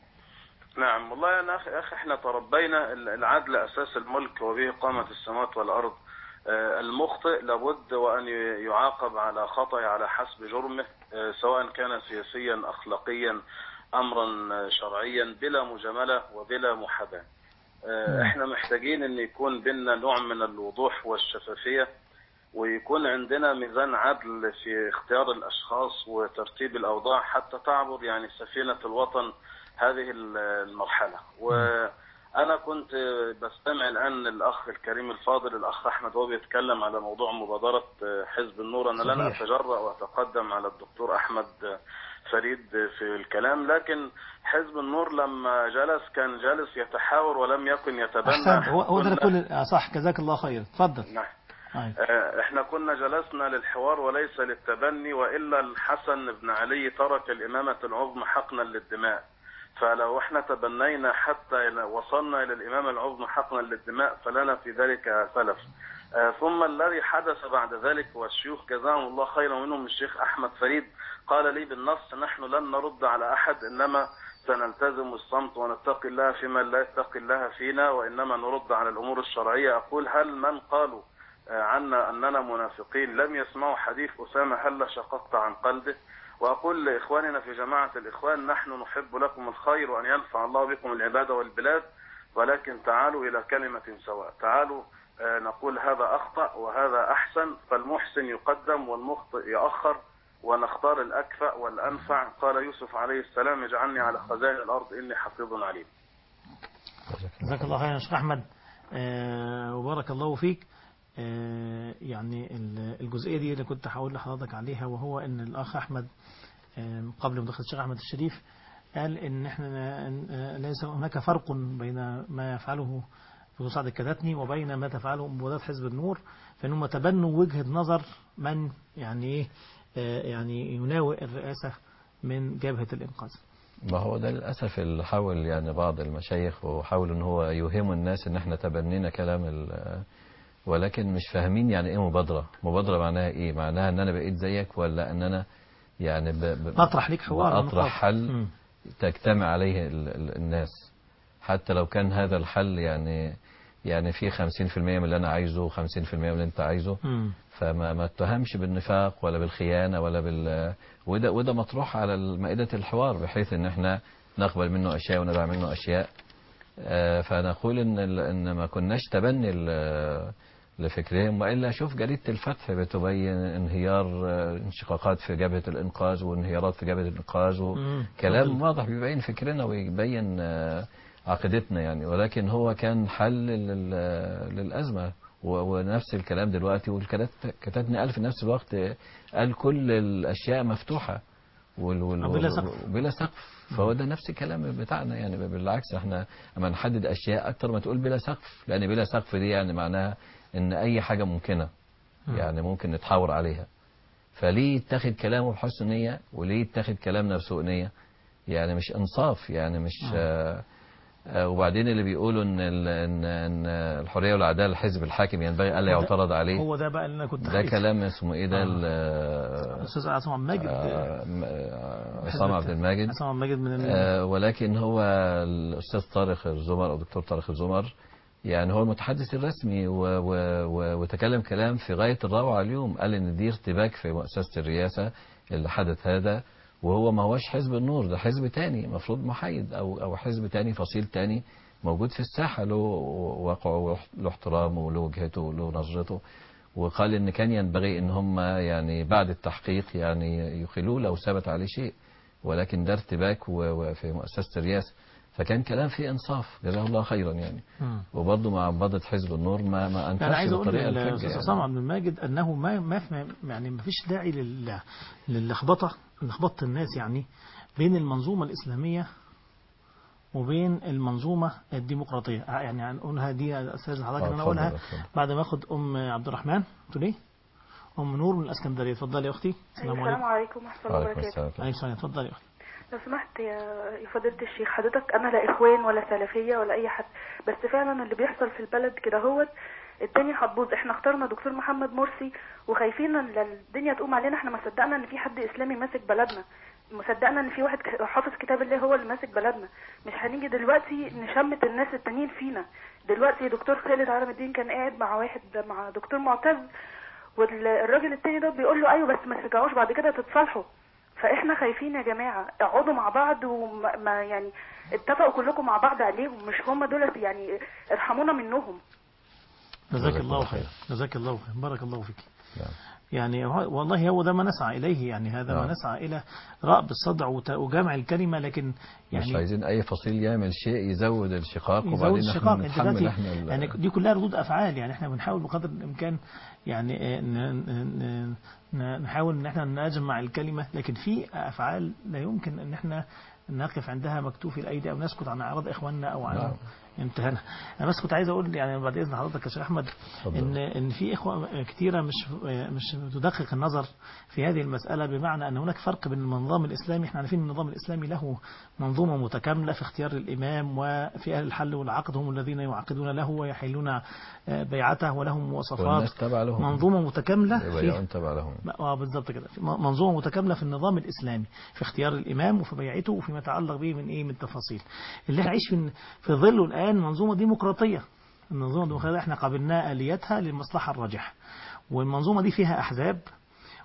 نعم والله يا أخي, يا أخي احنا تربينا ال- العدل أساس الملك وبه قامت السماوات والأرض آه، المخطئ لابد وأن ي- يعاقب على خطأ على حسب جرمه آه، سواء كان سياسيا أخلاقيا أمرا آه، شرعيا بلا مجاملة وبلا محاباة آه، احنا محتاجين ان يكون بينا نوع من الوضوح والشفافية ويكون عندنا ميزان عدل في اختيار الاشخاص وترتيب الاوضاع حتى تعبر يعني سفينة الوطن هذه ال- المرحلة وانا كنت بستمع الان الاخ الكريم الفاضل الاخ احمد وهو بيتكلم على موضوع مبادرة حزب النور انا لن صحيح. اتجرأ واتقدم على الدكتور احمد فريد في الكلام لكن حزب النور لما جلس كان جالس يتحاور ولم يكن يتبنى احسنت هو هو ده كنا- كل آه، صح جزاك الله خير اتفضل نعم أيوة. آه، احنا كنا جلسنا للحوار وليس للتبني والا الحسن بن علي ترك الامامه العظمى حقنا للدماء فلو احنا تبنينا حتى إلى- وصلنا الى الامامه العظمى حقنا للدماء فلنا في ذلك سلف آه، ثم الذي حدث بعد ذلك والشيوخ جزاهم الله خيرا منهم الشيخ احمد فريد قال لي بالنص نحن لن نرد على احد انما سنلتزم الصمت ونتقي الله فيما لا يتقي الله فينا وانما نرد على الامور الشرعيه اقول هل من قالوا عنا أننا منافقين لم يسمعوا حديث أسامة هل شققت عن قلبه وأقول لإخواننا في جماعة الإخوان نحن نحب لكم الخير وأن ينفع الله بكم العباد والبلاد ولكن تعالوا إلى كلمة سواء تعالوا آه، نقول هذا أخطأ وهذا أحسن فالمحسن يقدم والمخطئ يؤخر ونختار الأكفأ والأنفع قال يوسف عليه السلام اجعلني على خزائن الأرض إني حفيظ عليم جزاك الله خيرا يا شيخ أحمد آه، وبارك الله فيك آه، يعني ال- الجزئية دي اللي كنت هقول لحضرتك عليها وهو ان الأخ أحمد آه، قبل مداخلة الشيخ أحمد الشريف قال ان احنا آه، ليس هناك فرق بين ما يفعله في مساعد الكتاتني وبين ما تفعله مبادرة حزب النور فإنهم تبنوا وجهة نظر من يعني ايه آه، يعني يناوئ الرئاسة من جبهة الإنقاذ ما هو ده للأسف اللي حاول يعني بعض المشايخ وحاول ان هو يوهم الناس ان احنا تبنينا كلام ال- ولكن مش فاهمين يعني ايه مبادرة مبادرة معناها ايه معناها ان انا بقيت زيك ولا ان انا يعني ب... ب... نطرح ليك حوار ونقاط. اطرح حل مم. تجتمع عليه ال... ال... الناس حتى لو كان هذا الحل يعني يعني فيه 50% من اللي انا عايزه و50% من اللي انت عايزه مم. فما ما اتهمش بالنفاق ولا بالخيانة ولا بال وده وده مطروح على مائدة الحوار بحيث ان احنا نقبل منه اشياء وندع منه اشياء آه، فنقول ان ال- ان ما كناش تبني ال- لفكرهم والا شوف جريدة الفتح بتبين انهيار آه، انشقاقات في جبهة الانقاذ وانهيارات في جبهة الانقاذ مم. وكلام واضح بيبين فكرنا ويبين آه، عقيدتنا يعني ولكن هو كان حل لل- للأزمة و- ونفس الكلام دلوقتي والكتاتني قال في نفس الوقت آه، قال كل الأشياء مفتوحة وال وال بلا سقف. بلا سقف فهو ده نفس الكلام بتاعنا يعني بالعكس احنا اما نحدد اشياء اكتر ما تقول بلا سقف لان بلا سقف دي يعني معناها ان اي حاجه ممكنه يعني ممكن نتحاور عليها فليه يتاخد كلامه بحسن نيه وليه يتاخد كلامنا بسوء نيه يعني مش انصاف يعني مش آه آه وبعدين اللي بيقولوا ان ال- ان ان الحريه والعداله الحزب الحاكم ينبغي الا هو ده- يعترض عليه هو ده بقى اللي انا كنت ده خايف. كلام اسمه ايه ده آه. ال- آه، الاستاذ عصام ماجد آه، م- آه، عصام عبد الماجد عصام ماجد من ال... آه، ولكن هو الأستاذ طارق الزمر أو دكتور طارق الزمر يعني هو المتحدث الرسمي و و و وتكلم كلام في غاية الروعة اليوم قال إن دي ارتباك في مؤسسة الرئاسة اللي حدث هذا وهو ما هوش حزب النور ده حزب تاني مفروض محايد أو أو حزب تاني فصيل تاني موجود في الساحة له واقعه وله احترامه وله وجهته وله نظرته وقال إن كان ينبغي إن هم يعني بعد التحقيق يعني يخلوه لو ثبت عليه شيء ولكن ده ارتباك و- وفي مؤسسة الرئاسة فكان كلام فيه انصاف جزاه الله خيرا يعني مم. وبرضه مع عبادة حزب النور ما ما انكرش انا عايز اقول بالطريقه الفجة للاستاذ يعني. عصام عبد الماجد انه ما ما في يعني ما فيش داعي لل للخبطه لخبطه الناس يعني بين المنظومه الاسلاميه وبين المنظومه الديمقراطيه يعني هنقولها دي يا استاذ حضرتك آه، ان انا اتفضل، اقولها اتفضل. بعد ما اخد ام عبد الرحمن تقول ايه؟ ام نور من الاسكندريه اتفضلي يا اختي السلام السلام عليكم عليكم ورحمة الله وعليكم وبركاته السلام عليكم السلام اتفضلي يا اختي لو سمحت يا يا فضيلة الشيخ حضرتك أنا لا إخوان ولا سلفية ولا أي حد بس فعلا اللي بيحصل في البلد كده هوت الدنيا هتبوظ احنا اخترنا دكتور محمد مرسي وخايفين ان الدنيا تقوم علينا احنا ما صدقنا ان في حد اسلامي ماسك بلدنا مصدقنا ان في واحد ك- حافظ كتاب الله هو اللي ماسك بلدنا مش هنيجي دلوقتي نشمت الناس التانيين فينا دلوقتي دكتور خالد عالم الدين كان قاعد مع واحد مع دكتور معتز والراجل التاني ده بيقول له ايوه بس ما ترجعوش بعد كده تتصالحوا فاحنا خايفين يا جماعه اقعدوا مع بعض وما ما يعني اتفقوا كلكم مع بعض عليهم مش هم دول يعني ارحمونا منهم جزاك جزاك الله الله خير جزاك الله خير بارك الله فيك نعم. يعني هو- والله هو ده ما نسعى إليه يعني هذا ما نعم. نسعى إلى رأب الصدع وت- وجمع الكلمة لكن مش يعني عايزين اي فصيل يعمل شيء يزود الشقاق يزود وبعدين الشقاق احنا انت نتحمل دلوقتي احنا ال- يعني دي كلها ردود افعال يعني احنا بنحاول بقدر الامكان يعني آه، ن- ن- ن- نحاول ان احنا نجمع الكلمه لكن في افعال لا يمكن ان احنا نقف عندها مكتوف الايدي او نسكت عن اعراض اخواننا او عن نعم. امتهانها انا بس كنت عايز اقول يعني بعد اذن حضرتك يا شيخ احمد اتفضل. ان ان في اخوه كثيره مش مش تدقق النظر في هذه المساله بمعنى ان هناك فرق بين النظام الاسلامي احنا عارفين ان النظام الاسلامي له منظومه متكامله في اختيار الامام وفي اهل الحل والعقد هم الذين يعقدون له ويحلون آه، بيعته ولهم مواصفات والناس تبع لهم منظومه متكامله يبقى في يوم تبع لهم اه بالظبط كده في م- منظومه متكامله في النظام الاسلامي في اختيار الامام وفي بيعته وفيما يتعلق به من ايه من تفاصيل اللي احنا عايش في في ظله الان منظومه ديمقراطيه المنظومه الديمقراطيه احنا قابلنا الياتها للمصلحه الراجحه والمنظومه دي فيها احزاب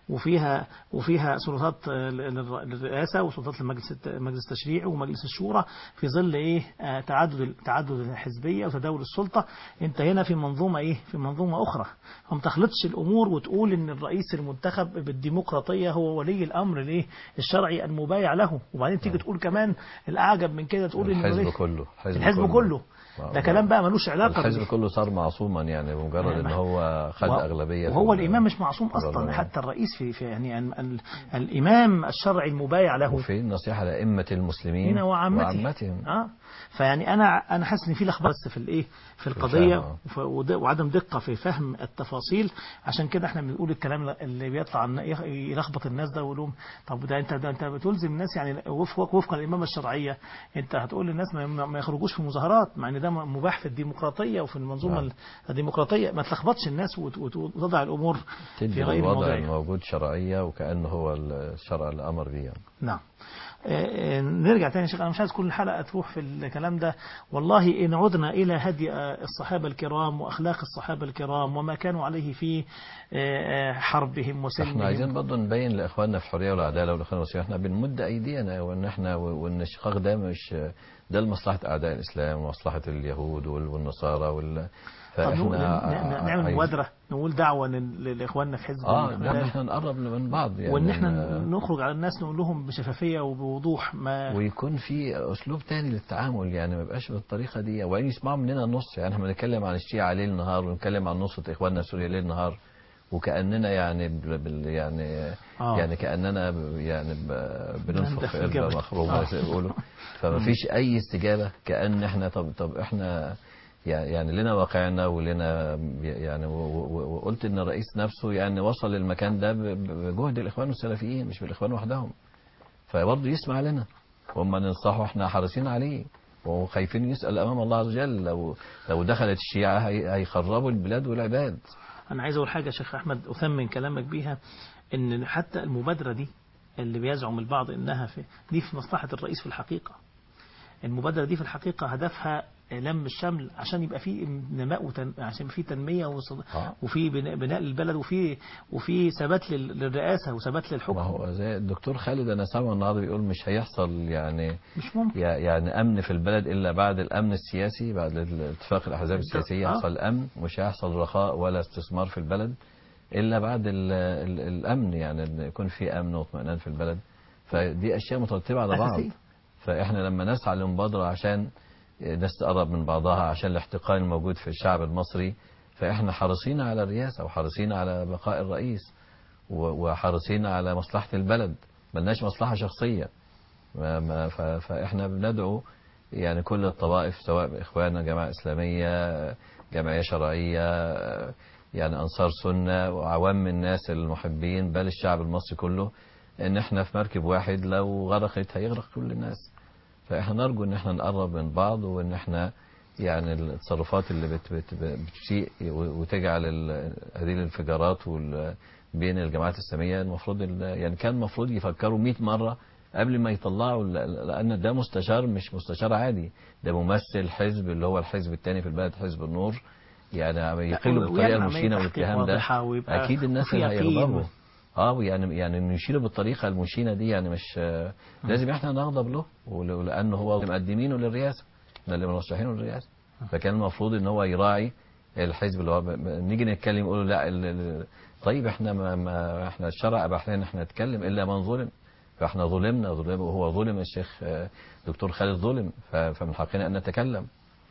وفيها وفيها سلطات آه، للر- للرئاسه وسلطات لمجلس الت- مجلس التشريع ومجلس الشورى في ظل ايه آه، تعدد تعدد الحزبيه وتداول السلطه انت هنا في منظومه ايه في منظومه اخرى فما تخلطش الامور وتقول ان الرئيس المنتخب بالديمقراطيه هو ولي الامر الايه الشرعي المبايع له وبعدين تيجي تقول كمان الاعجب من كده تقول ان الحزب الرئيس- كله الحزب كله ده كلام بقى ملوش علاقه الحزب بال- كله صار معصوما يعني بمجرد ان هو خد و- اغلبيه في وهو ال- الامام مش معصوم اصلا البرلمان. حتى الرئيس في, في يعني ال- ال- الامام الشرعي المبايع له وفي النصيحه لائمه المسلمين هنا وعامته وعامتهم اه فيعني انا انا حاسس ان في لخبطه بس في الايه في القضيه الفهم، وف- ود- وعدم دقه في فهم التفاصيل عشان كده احنا بنقول الكلام اللي بيطلع عن يخ- يلخبط الناس ده ويقول لهم طب ده انت ده انت بتلزم الناس يعني وفق وفق الامامه الشرعيه انت هتقول للناس ما, ما ما يخرجوش في مظاهرات مع ان ده مباح في الديمقراطيه وفي المنظومه نعم. الديمقراطيه ما تلخبطش الناس وت- وت- وتضع الامور تدي في غير الوضع موضعها الموجود شرعيه وكانه هو الشرع اللي امر به يعني. نعم آه، آه، نرجع تاني يا شيخ انا مش عايز كل حلقه تروح في الكلام ده والله ان عدنا الى هدي آه، الصحابه الكرام واخلاق الصحابه الكرام وما كانوا عليه في آه، آه، حربهم احنا عايزين وسلمهم برضه نبين لاخواننا في الحريه والعداله والاخوان المسلمين احنا بنمد ايدينا وان احنا وان الشقاق ده مش ده لمصلحه اعداء الاسلام ومصلحه اليهود وال- والنصارى وال طب نقول- فاحنا ن- ن- نعمل عايز- مبادره نقول دعوه لل- لاخواننا في حزب اه ان الإخوان. احنا نقرب من بعض يعني وان احنا إن- نخرج على الناس نقول لهم بشفافيه وبوضوح ما ويكون في اسلوب تاني للتعامل يعني ما يبقاش بالطريقه دي وبعدين يسمعوا مننا النص يعني احنا بنتكلم عن الشيعه ليل نهار ونتكلم عن نصره اخواننا في سوريا ليل نهار وكاننا يعني بال بال- يعني آه. يعني كاننا ب- يعني ب- بننفخ نندف في في قلبه الجبل. مخرومه آه. زي ما بيقولوا فما فيش اي استجابه كان احنا طب طب احنا يعني يعني لنا واقعنا ولنا يعني و- و- وقلت ان الرئيس نفسه يعني وصل للمكان ده ب- ب- بجهد الاخوان والسلفيين مش بالاخوان وحدهم فبرضه يسمع لنا وما ننصحه احنا حريصين عليه وخايفين يسأل أمام الله عز وجل لو لو دخلت الشيعة هي- هيخربوا البلاد والعباد انا عايز اقول حاجه يا شيخ احمد اثمن كلامك بيها ان حتى المبادره دي اللي بيزعم البعض انها في دي في مصلحه الرئيس في الحقيقه المبادره دي في الحقيقه هدفها لم الشمل عشان يبقى في نماء وتن... عشان في تنميه وصد... آه. وفي بناء, بناء للبلد وفي وفي ثبات لل... للرئاسه وثبات ما للحكم هو زي الدكتور خالد أنا سامع النهارده بيقول مش هيحصل يعني مش ممكن يع- يعني أمن في البلد إلا بعد الأمن السياسي بعد اتفاق الأحزاب السياسية آه. يحصل أمن مش هيحصل رخاء ولا استثمار في البلد إلا بعد ال ال الأمن يعني إن يكون في أمن واطمئنان في البلد فدي أشياء مترتبة على بعض أساسية. فإحنا لما نسعى لمبادرة عشان الناس تقرب من بعضها عشان الاحتقان الموجود في الشعب المصري فإحنا حريصين على الرئاسة وحريصين على بقاء الرئيس و- وحريصين على مصلحة البلد ملناش مصلحة شخصية ما ما ف- فإحنا بندعو يعني كل الطوائف سواء إخواننا جماعة إسلامية جمعية شرعية يعني أنصار سنة وعوام الناس المحبين بل الشعب المصري كله إن إحنا في مركب واحد لو غرقت هيغرق كل الناس فإحنا نرجو إن إحنا نقرب من بعض وإن إحنا يعني التصرفات اللي بت بت بتسيء وتجعل ال- هذه الانفجارات وال- بين الجماعات الإسلامية المفروض ال- يعني كان المفروض يفكروا 100 مرة قبل ما يطلعوا ال- لأن ده مستشار مش مستشار عادي ده ممثل حزب اللي هو الحزب الثاني في البلد حزب النور يعني يقلوا بالطريقة ويعمل المشينة عملية تحقيق والاتهام ده واضحة ويبقى أكيد الناس وفي اللي يقين. هيغضبوا اه يعني يعني انه يشيله بالطريقه المشينه دي يعني مش آه، لازم احنا نغضب له ول- ولانه هو مقدمينه للرئاسه احنا اللي مرشحينه للرئاسه فكان المفروض ان هو يراعي الحزب اللي هو ب- ب- نيجي نتكلم يقولوا لا ال- ال- طيب احنا ما, ما احنا الشرع اباح لنا ان احنا نتكلم الا من ظلم فاحنا ظلمنا ظلم وهو ظلم الشيخ آه، دكتور خالد ظلم ف- فمن حقنا ان نتكلم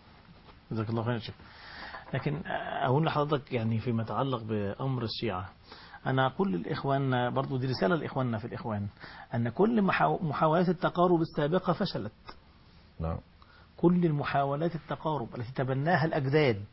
جزاك الله خير يا شيخ لكن أقول لحضرتك يعني فيما يتعلق بأمر الشيعة أنا أقول للإخوان برضو دي رسالة لإخواننا في الإخوان أن كل محاو- محاولات التقارب السابقة فشلت نعم كل المحاولات التقارب التي تبناها الأجداد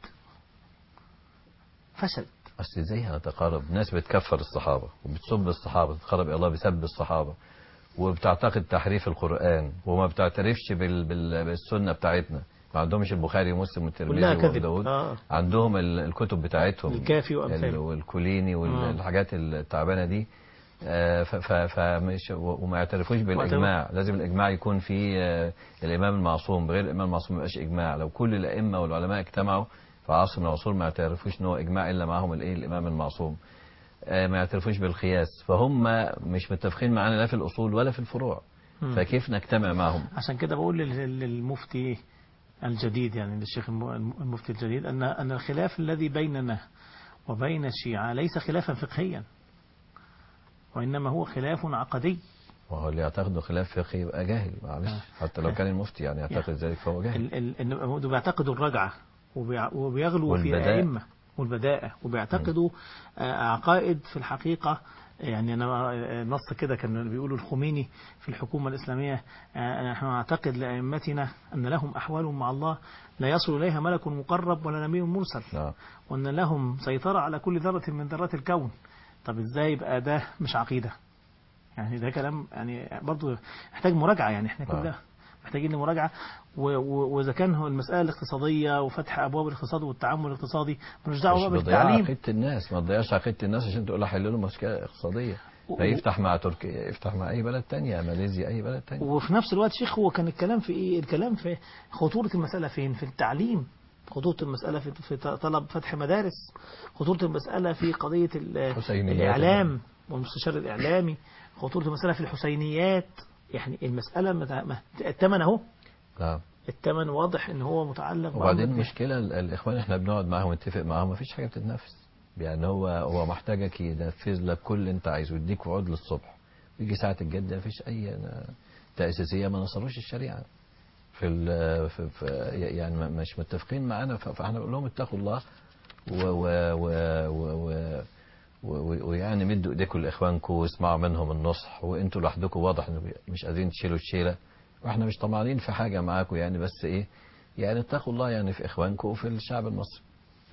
فشلت اصل ازاي هنتقارب ناس بتكفر الصحابه وبتسب الصحابه تتقرب الى الله بسب الصحابه وبتعتقد تحريف القران وما بتعترفش بال... بال... بالسنه بتاعتنا ما عندهمش البخاري ومسلم والترمذي كلها وابو كذب داود آه. عندهم ال- الكتب بتاعتهم الكافي ال- وأمثاله والكوليني آه. والحاجات التعبانه دي آه، ف- ف- فمش و- وما يعترفوش بالاجماع لازم الاجماع يكون في آه، الامام المعصوم بغير الامام المعصوم ما يبقاش اجماع لو كل الائمه والعلماء اجتمعوا في عصر من العصور ما يعترفوش ان هو اجماع الا معهم الايه الامام المعصوم آه، ما يعترفوش بالقياس فهم مش متفقين معانا لا في الأصول ولا في الفروع مم. فكيف نجتمع معهم عشان كده بقول لل- للمفتي الجديد يعني للشيخ الم- المفتي الجديد أن أن الخلاف الذي بيننا وبين الشيعة ليس خلافا فقهيا وإنما هو خلاف عقدي وهو اللي يعتقد خلاف فقهي يبقى جاهل معلش آه. حتى لو كان المفتي يعني يعتقد ذلك فهو جاهل ال- ال- إن- بيعتقدوا الرجعة وبيع- وبيغلوا في والبداء. أئمة والبداءة وبيعتقدوا آه، عقائد في الحقيقة يعني أنا آه، نص كده كان بيقولوا الخميني في الحكومة الإسلامية آه، نحن نعتقد لأئمتنا أن لهم أحوال مع الله لا يصل إليها ملك مقرب ولا نبي مرسل نعم وأن لهم سيطرة على كل ذرة من ذرات الكون طب إزاي يبقى ده مش عقيدة يعني ده كلام يعني برضو يحتاج مراجعة يعني احنا نعم. كلنا محتاجين لمراجعة و- و- وإذا كان هو المسألة الاقتصادية وفتح أبواب الاقتصاد والتعامل الاقتصادي ملوش دعوة مش بقى بتضيع بالتعليم عقيدة الناس ما تضيعش عقيدة الناس عشان تقول حل له مشكلة اقتصادية و- فيفتح مع تركيا يفتح مع أي بلد تانية ماليزيا أي بلد تانية وفي نفس الوقت شيخ هو كان الكلام في إيه الكلام في خطورة المسألة فين في التعليم خطورة المسألة في في طلب فتح مدارس خطورة المسألة في قضية ال- حسينيات. الإعلام والمستشار الإعلامي خطورة المسألة في الحسينيات يعني المسألة مت- ما- الثمن أهو نعم الثمن واضح ان هو متعلق وبعدين بأمر المشكلة ال- الإخوان إحنا بنقعد معاهم ونتفق معاهم مفيش حاجة بتتنفذ يعني هو هو محتاجك ينفذ لك كل اللي أنت عايزه يديك وعود للصبح يجي ساعة الجد مفيش أي تأسيسية ما نصروش الشريعة في, ال- في, في يعني ما- مش متفقين معانا ف- فاحنا بنقول لهم اتقوا الله و و و و و و- ويعني مدوا ايديكم لاخوانكم واسمعوا منهم النصح وانتوا لوحدكم واضح ان مش قادرين تشيلوا الشيله واحنا مش طمعانين في حاجه معاكم يعني بس ايه يعني اتقوا الله يعني في اخوانكم وفي الشعب المصري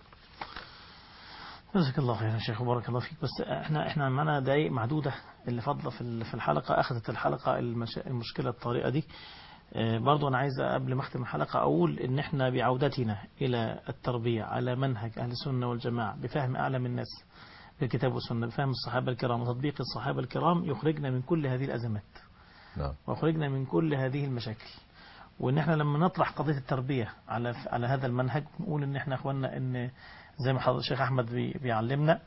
جزاك الله خير يا شيخ وبارك الله فيك بس احنا احنا معنا دقائق معدوده اللي فاضله في ال- في الحلقه اخذت الحلقه المش... المشكله الطارئه دي آه، برضو انا عايز قبل ما اختم الحلقه اقول ان احنا بعودتنا الى التربيه على منهج اهل السنه والجماعه بفهم اعلم الناس بالكتاب والسنه بفهم الصحابه الكرام وتطبيق الصحابه الكرام يخرجنا من كل هذه الازمات نعم ويخرجنا من كل هذه المشاكل وان احنا لما نطرح قضيه التربيه على على هذا المنهج نقول ان احنا اخواننا ان زي ما حضرتك الشيخ احمد بي- بيعلمنا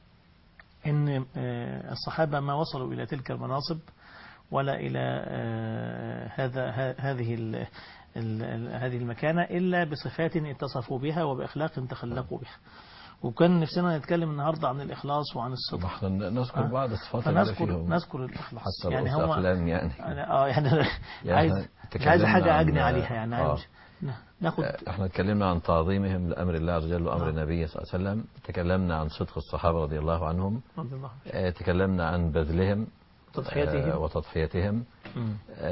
ان آه، الصحابه ما وصلوا الى تلك المناصب ولا الى آه، هذا ه- هذه ال- ال- ال- هذه المكانه الا بصفات اتصفوا بها وباخلاق تخلقوا بها وكان نفسنا نتكلم النهارده عن الاخلاص وعن الصدق احنا نذكر آه. بعض الصفات اللي فنذكر فيهم نذكر الاخلاص حتى يعني رؤوس هو أقلام يعني أنا اه يعني أنا يعني عايز إحنا مش عايز تكلمنا حاجة عن- أجني عليها يعني آه. عايز ناخد احنا اتكلمنا عن تعظيمهم لامر الله عز وجل وامر آه. النبي صلى الله عليه وسلم تكلمنا عن صدق الصحابه رضي الله عنهم رضي الله عنه. آه، تكلمنا عن بذلهم تضحيتهم. آه، وتضحيتهم مم.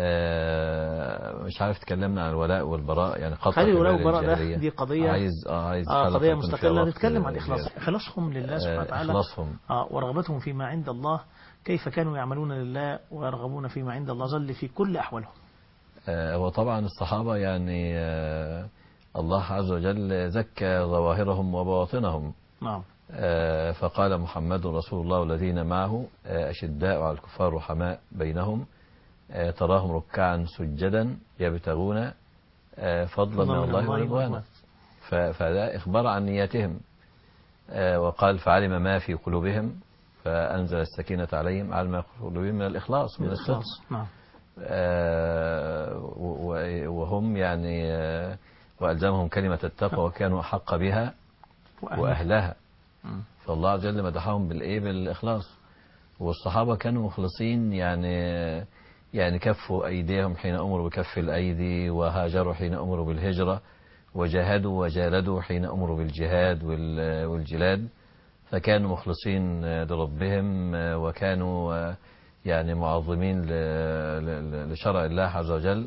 آه، مش عارف تكلمنا عن الولاء والبراء يعني قطع خلي الولاء كبار والبراء ده الجاهلية. دي قضية عايز اه عايز اه حلقة قضية يكون فيها مستقلة وقت نتكلم عن زيادة. إخلاص إخلاصهم لله سبحانه آه، وتعالى إخلاصهم اه ورغبتهم فيما عند الله كيف كانوا يعملون لله ويرغبون فيما عند الله جل في كل أحوالهم آه، وطبعا الصحابة يعني آه، الله عز وجل زكى ظواهرهم وبواطنهم نعم آه، فقال محمد رسول الله والذين معه آه، أشداء على الكفار رحماء بينهم آه، تراهم ركعا سجدا يبتغون آه، فضلا من الله ورضوانا ف- فده إخبار عن نياتهم آه، وقال فعلم ما في قلوبهم فأنزل السكينة عليهم علم ما في قلوبهم من الإخلاص من الصدق الإخلاص نعم آه، و- و- وهم يعني آه، وألزمهم كلمة التقوى وكانوا أحق بها وأهله. وأهلها مم. فالله عز وجل مدحهم بالإيه بالإخلاص والصحابة كانوا مخلصين يعني يعني كفوا أيديهم حين أمروا بكف الأيدي وهاجروا حين أمروا بالهجرة وجاهدوا وجالدوا حين أمروا بالجهاد وال- والجلاد فكانوا مخلصين لربهم وكانوا يعني معظمين ل- ل- لشرع الله عز وجل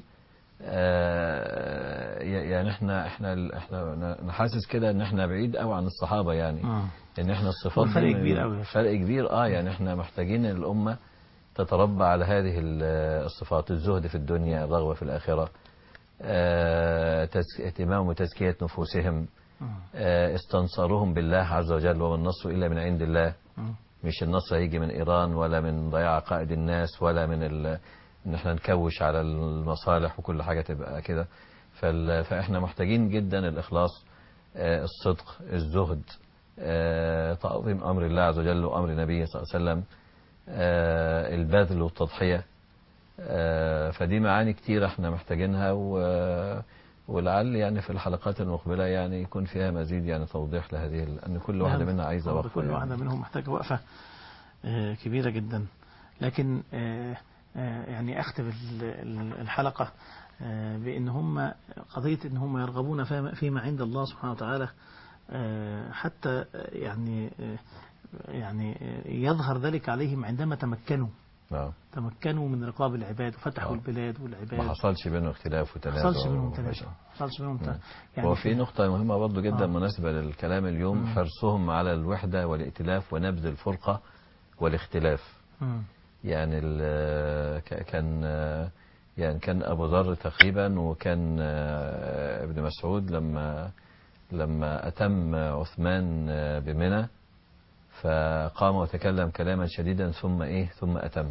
آه، يعني احنا احنا احنا نحاسس كده ان احنا بعيد قوي عن الصحابه يعني مم. ان احنا الصفات والفرق دي- كبير قوي. فرق كبير اه يعني احنا محتاجين الامه تتربى على هذه ال- الصفات الزهد في الدنيا الرغبه في الاخره آه، تز- اهتمام وتزكيه نفوسهم مم. آه، استنصارهم بالله عز وجل وما النصر الا من عند الله مم. مش النصر هيجي من ايران ولا من ضياع عقائد الناس ولا من ال... ان احنا نكوش على المصالح وكل حاجه تبقى كده فال... فاحنا محتاجين جدا الاخلاص آه، الصدق الزهد آه، تعظيم أمر الله عز وجل وأمر نبيه صلى الله عليه وسلم آه، البذل والتضحية آه، فدي معاني كتير احنا محتاجينها و- ولعل يعني في الحلقات المقبلة يعني يكون فيها مزيد يعني توضيح لهذه ال- أن كل واحدة نعم. منا عايزة طبعاً وقفة كل يعني. واحدة منهم محتاجة وقفة آه، كبيرة جدا لكن آه، آه، يعني أختم ال- ال- الحلقة آه، بأن هم قضية أن هم يرغبون فيما- فيما عند الله سبحانه وتعالى آه، حتى آه، يعني آه، يعني آه، يظهر ذلك عليهم عندما تمكنوا نعم. تمكنوا من رقاب العباد وفتحوا آه. البلاد ما والعباد حصلش بينهم اختلاف ما وتنازع حصلش منهم ومشاكل. تنازع ما حصلش منهم مم. تنازع هو في نقطة مهمة برضو جدا آه. مناسبة للكلام اليوم مم. حرصهم على الوحدة والائتلاف ونبذ الفرقة والاختلاف مم. يعني ال- ك- كان يعني كان أبو ذر تقريبا وكان آه، ابن مسعود لما لما أتم عثمان آه، بمنى فقام وتكلم كلاما شديدا ثم إيه ثم أتم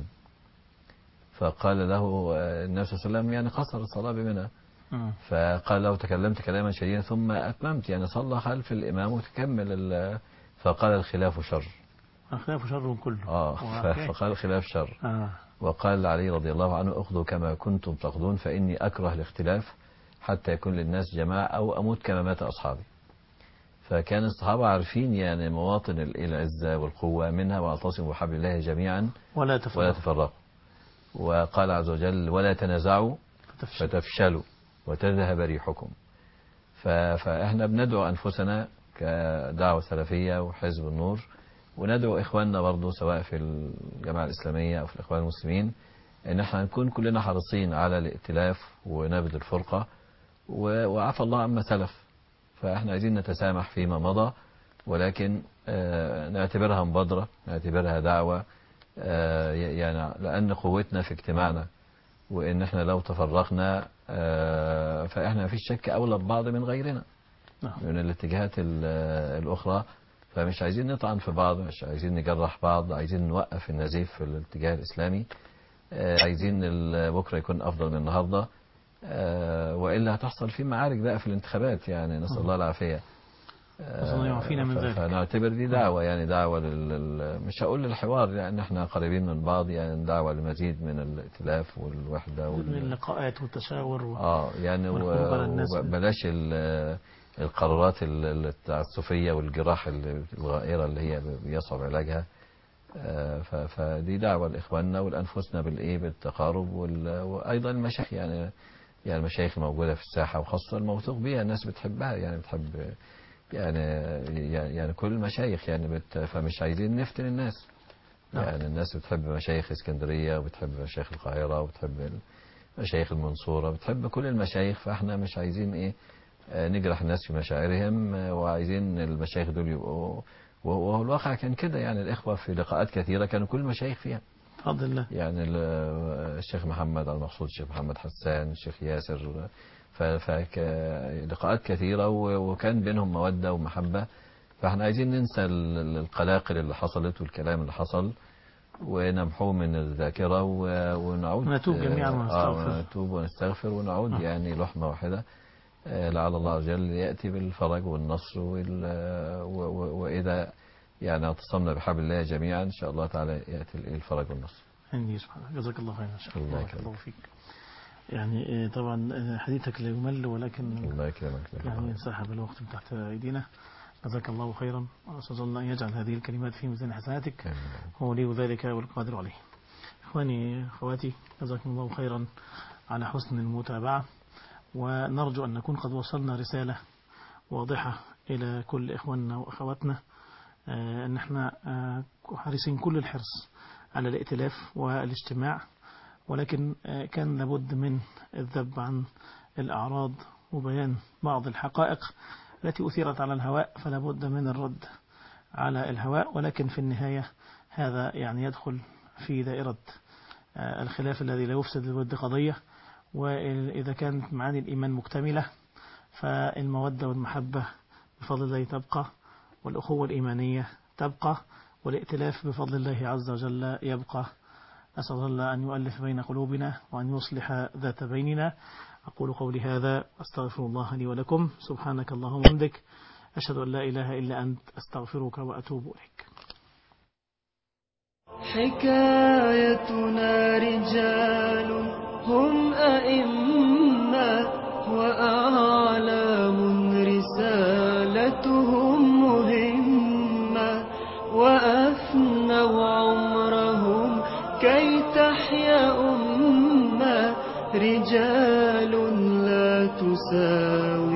فقال له آه، النبي صلى الله عليه وسلم يعني قصر الصلاة بمنى مم. فقال له تكلمت كلاما شديدا ثم أتممت يعني صلى خلف الإمام وتكمل ال- فقال الخلاف شر الخلاف شر كله آه وأوكي. ف- فقال الخلاف شر آه. وقال علي رضي الله عنه اخذوا كما كنتم تقضون فإني أكره الاختلاف حتى يكون للناس جماعة أو أموت كما مات أصحابي فكان الصحابة عارفين يعني مواطن ال- العزة والقوة منها واعتصموا بحبل الله جميعا ولا ولا تفرق تفرقوا وقال عز وجل ولا تنازعوا فتفشل فتفشلوا وتذهب ريحكم ف- فإحنا بندعو أنفسنا كدعوة سلفية وحزب النور وندعو إخواننا برضو سواء في الجماعة الإسلامية أو في الإخوان المسلمين إن احنا نكون كلنا حريصين على الائتلاف ونبذ الفرقة و- وعفى الله عما سلف فإحنا عايزين نتسامح فيما مضى ولكن آه، نعتبرها مبادرة نعتبرها دعوة آه، يعني لأن قوتنا في اجتماعنا وإن احنا لو تفرقنا آه، فإحنا ما فيش شك أولى ببعض من غيرنا نعم. من الاتجاهات ال- الأخرى فمش عايزين نطعن في بعض مش عايزين نجرح بعض عايزين نوقف النزيف في الاتجاه الإسلامي آه، عايزين ال- بكرة يكون أفضل من النهاردة آه، وإلا هتحصل في معارك بقى في الانتخابات يعني نسأل الله العافية آه، نسأل الله يعافينا من ف- ذلك. فنعتبر دي دعوة يعني دعوة لل... لل- مش هقول للحوار لأن احنا قريبين من بعض يعني دعوة لمزيد من الائتلاف والوحدة من وال... اللقاءات والتشاور و... اه يعني والخروج على الناس. وبلاش القرارات ال- التعسفية والجراح ال- الغائرة اللي هي بيصعب علاجها آه، ف- فدي دعوة لإخواننا ولأنفسنا بالإيه بالتقارب وال- وأيضا المشايخ يعني يعني المشايخ الموجودة في الساحة وخاصة الموثوق بها الناس بتحبها يعني بتحب يعني يعني كل المشايخ يعني بت فمش عايزين نفتن الناس نعم. يعني الناس بتحب مشايخ اسكندرية وبتحب مشايخ القاهرة وبتحب مشايخ المنصورة بتحب كل المشايخ فاحنا مش عايزين ايه آه، نجرح الناس في مشاعرهم آه، وعايزين المشايخ دول يبقوا وهو الواقع كان كده يعني الإخوة في لقاءات كثيرة كانوا كل المشايخ فيها بفضل الله يعني ال- الشيخ محمد المقصود الشيخ محمد حسان الشيخ ياسر ف- فك لقاءات كثيرة و- وكان بينهم مودة ومحبة فاحنا عايزين ننسى ال- القلاقل اللي حصلت والكلام اللي حصل ونمحوه من الذاكرة و- ونعود ونتوب جميعاً ونستغفر. آه ونتوب ونستغفر ونعود يعني لحمة واحدة آه، لعل الله عز وجل يأتي بالفرج والنصر وال- و- و- وإذا يعني اعتصمنا بحبل الله جميعا إن شاء الله تعالى يأتي الفرج والنصر عندي سبحانه جزاك الله خيرا شاء الله الله يكرمك. الله فيك يعني آه، طبعا آه، حديثك لا يمل ولكن الله يكرمك يعني انسحب الوقت من تحت أيدينا جزاك الله خيرا وأسأل الله أن يجعل هذه الكلمات في ميزان حسناتك آمين. هو ولي ذلك والقادر عليه إخواني أخواتي جزاكم الله خيرا على حسن المتابعة ونرجو أن نكون قد وصلنا رسالة واضحة إلى كل إخواننا وأخواتنا آه، أن احنا آه، حريصين كل الحرص على الائتلاف والاجتماع ولكن آه، كان لابد من الذب عن الأعراض وبيان بعض الحقائق التي أثيرت على الهواء فلا بد من الرد على الهواء ولكن في النهاية هذا يعني يدخل في دائرة آه، الخلاف الذي لا يفسد للود قضية وإذا كانت معاني الإيمان مكتملة فالمودة والمحبة بفضل الله تبقى والأخوة الإيمانية تبقى والائتلاف بفضل الله عز وجل يبقى أسأل الله أن يؤلف بين قلوبنا وأن يصلح ذات بيننا أقول قولي هذا أستغفر الله لي ولكم سبحانك اللهم وبحمدك أشهد أن لا إله إلا أنت أستغفرك وأتوب إليك حكايتنا رجال هم أئمة وأعلام رسالتهم مهمة وأفنوا عمرهم كي تحيا أمة رجال لا تساوي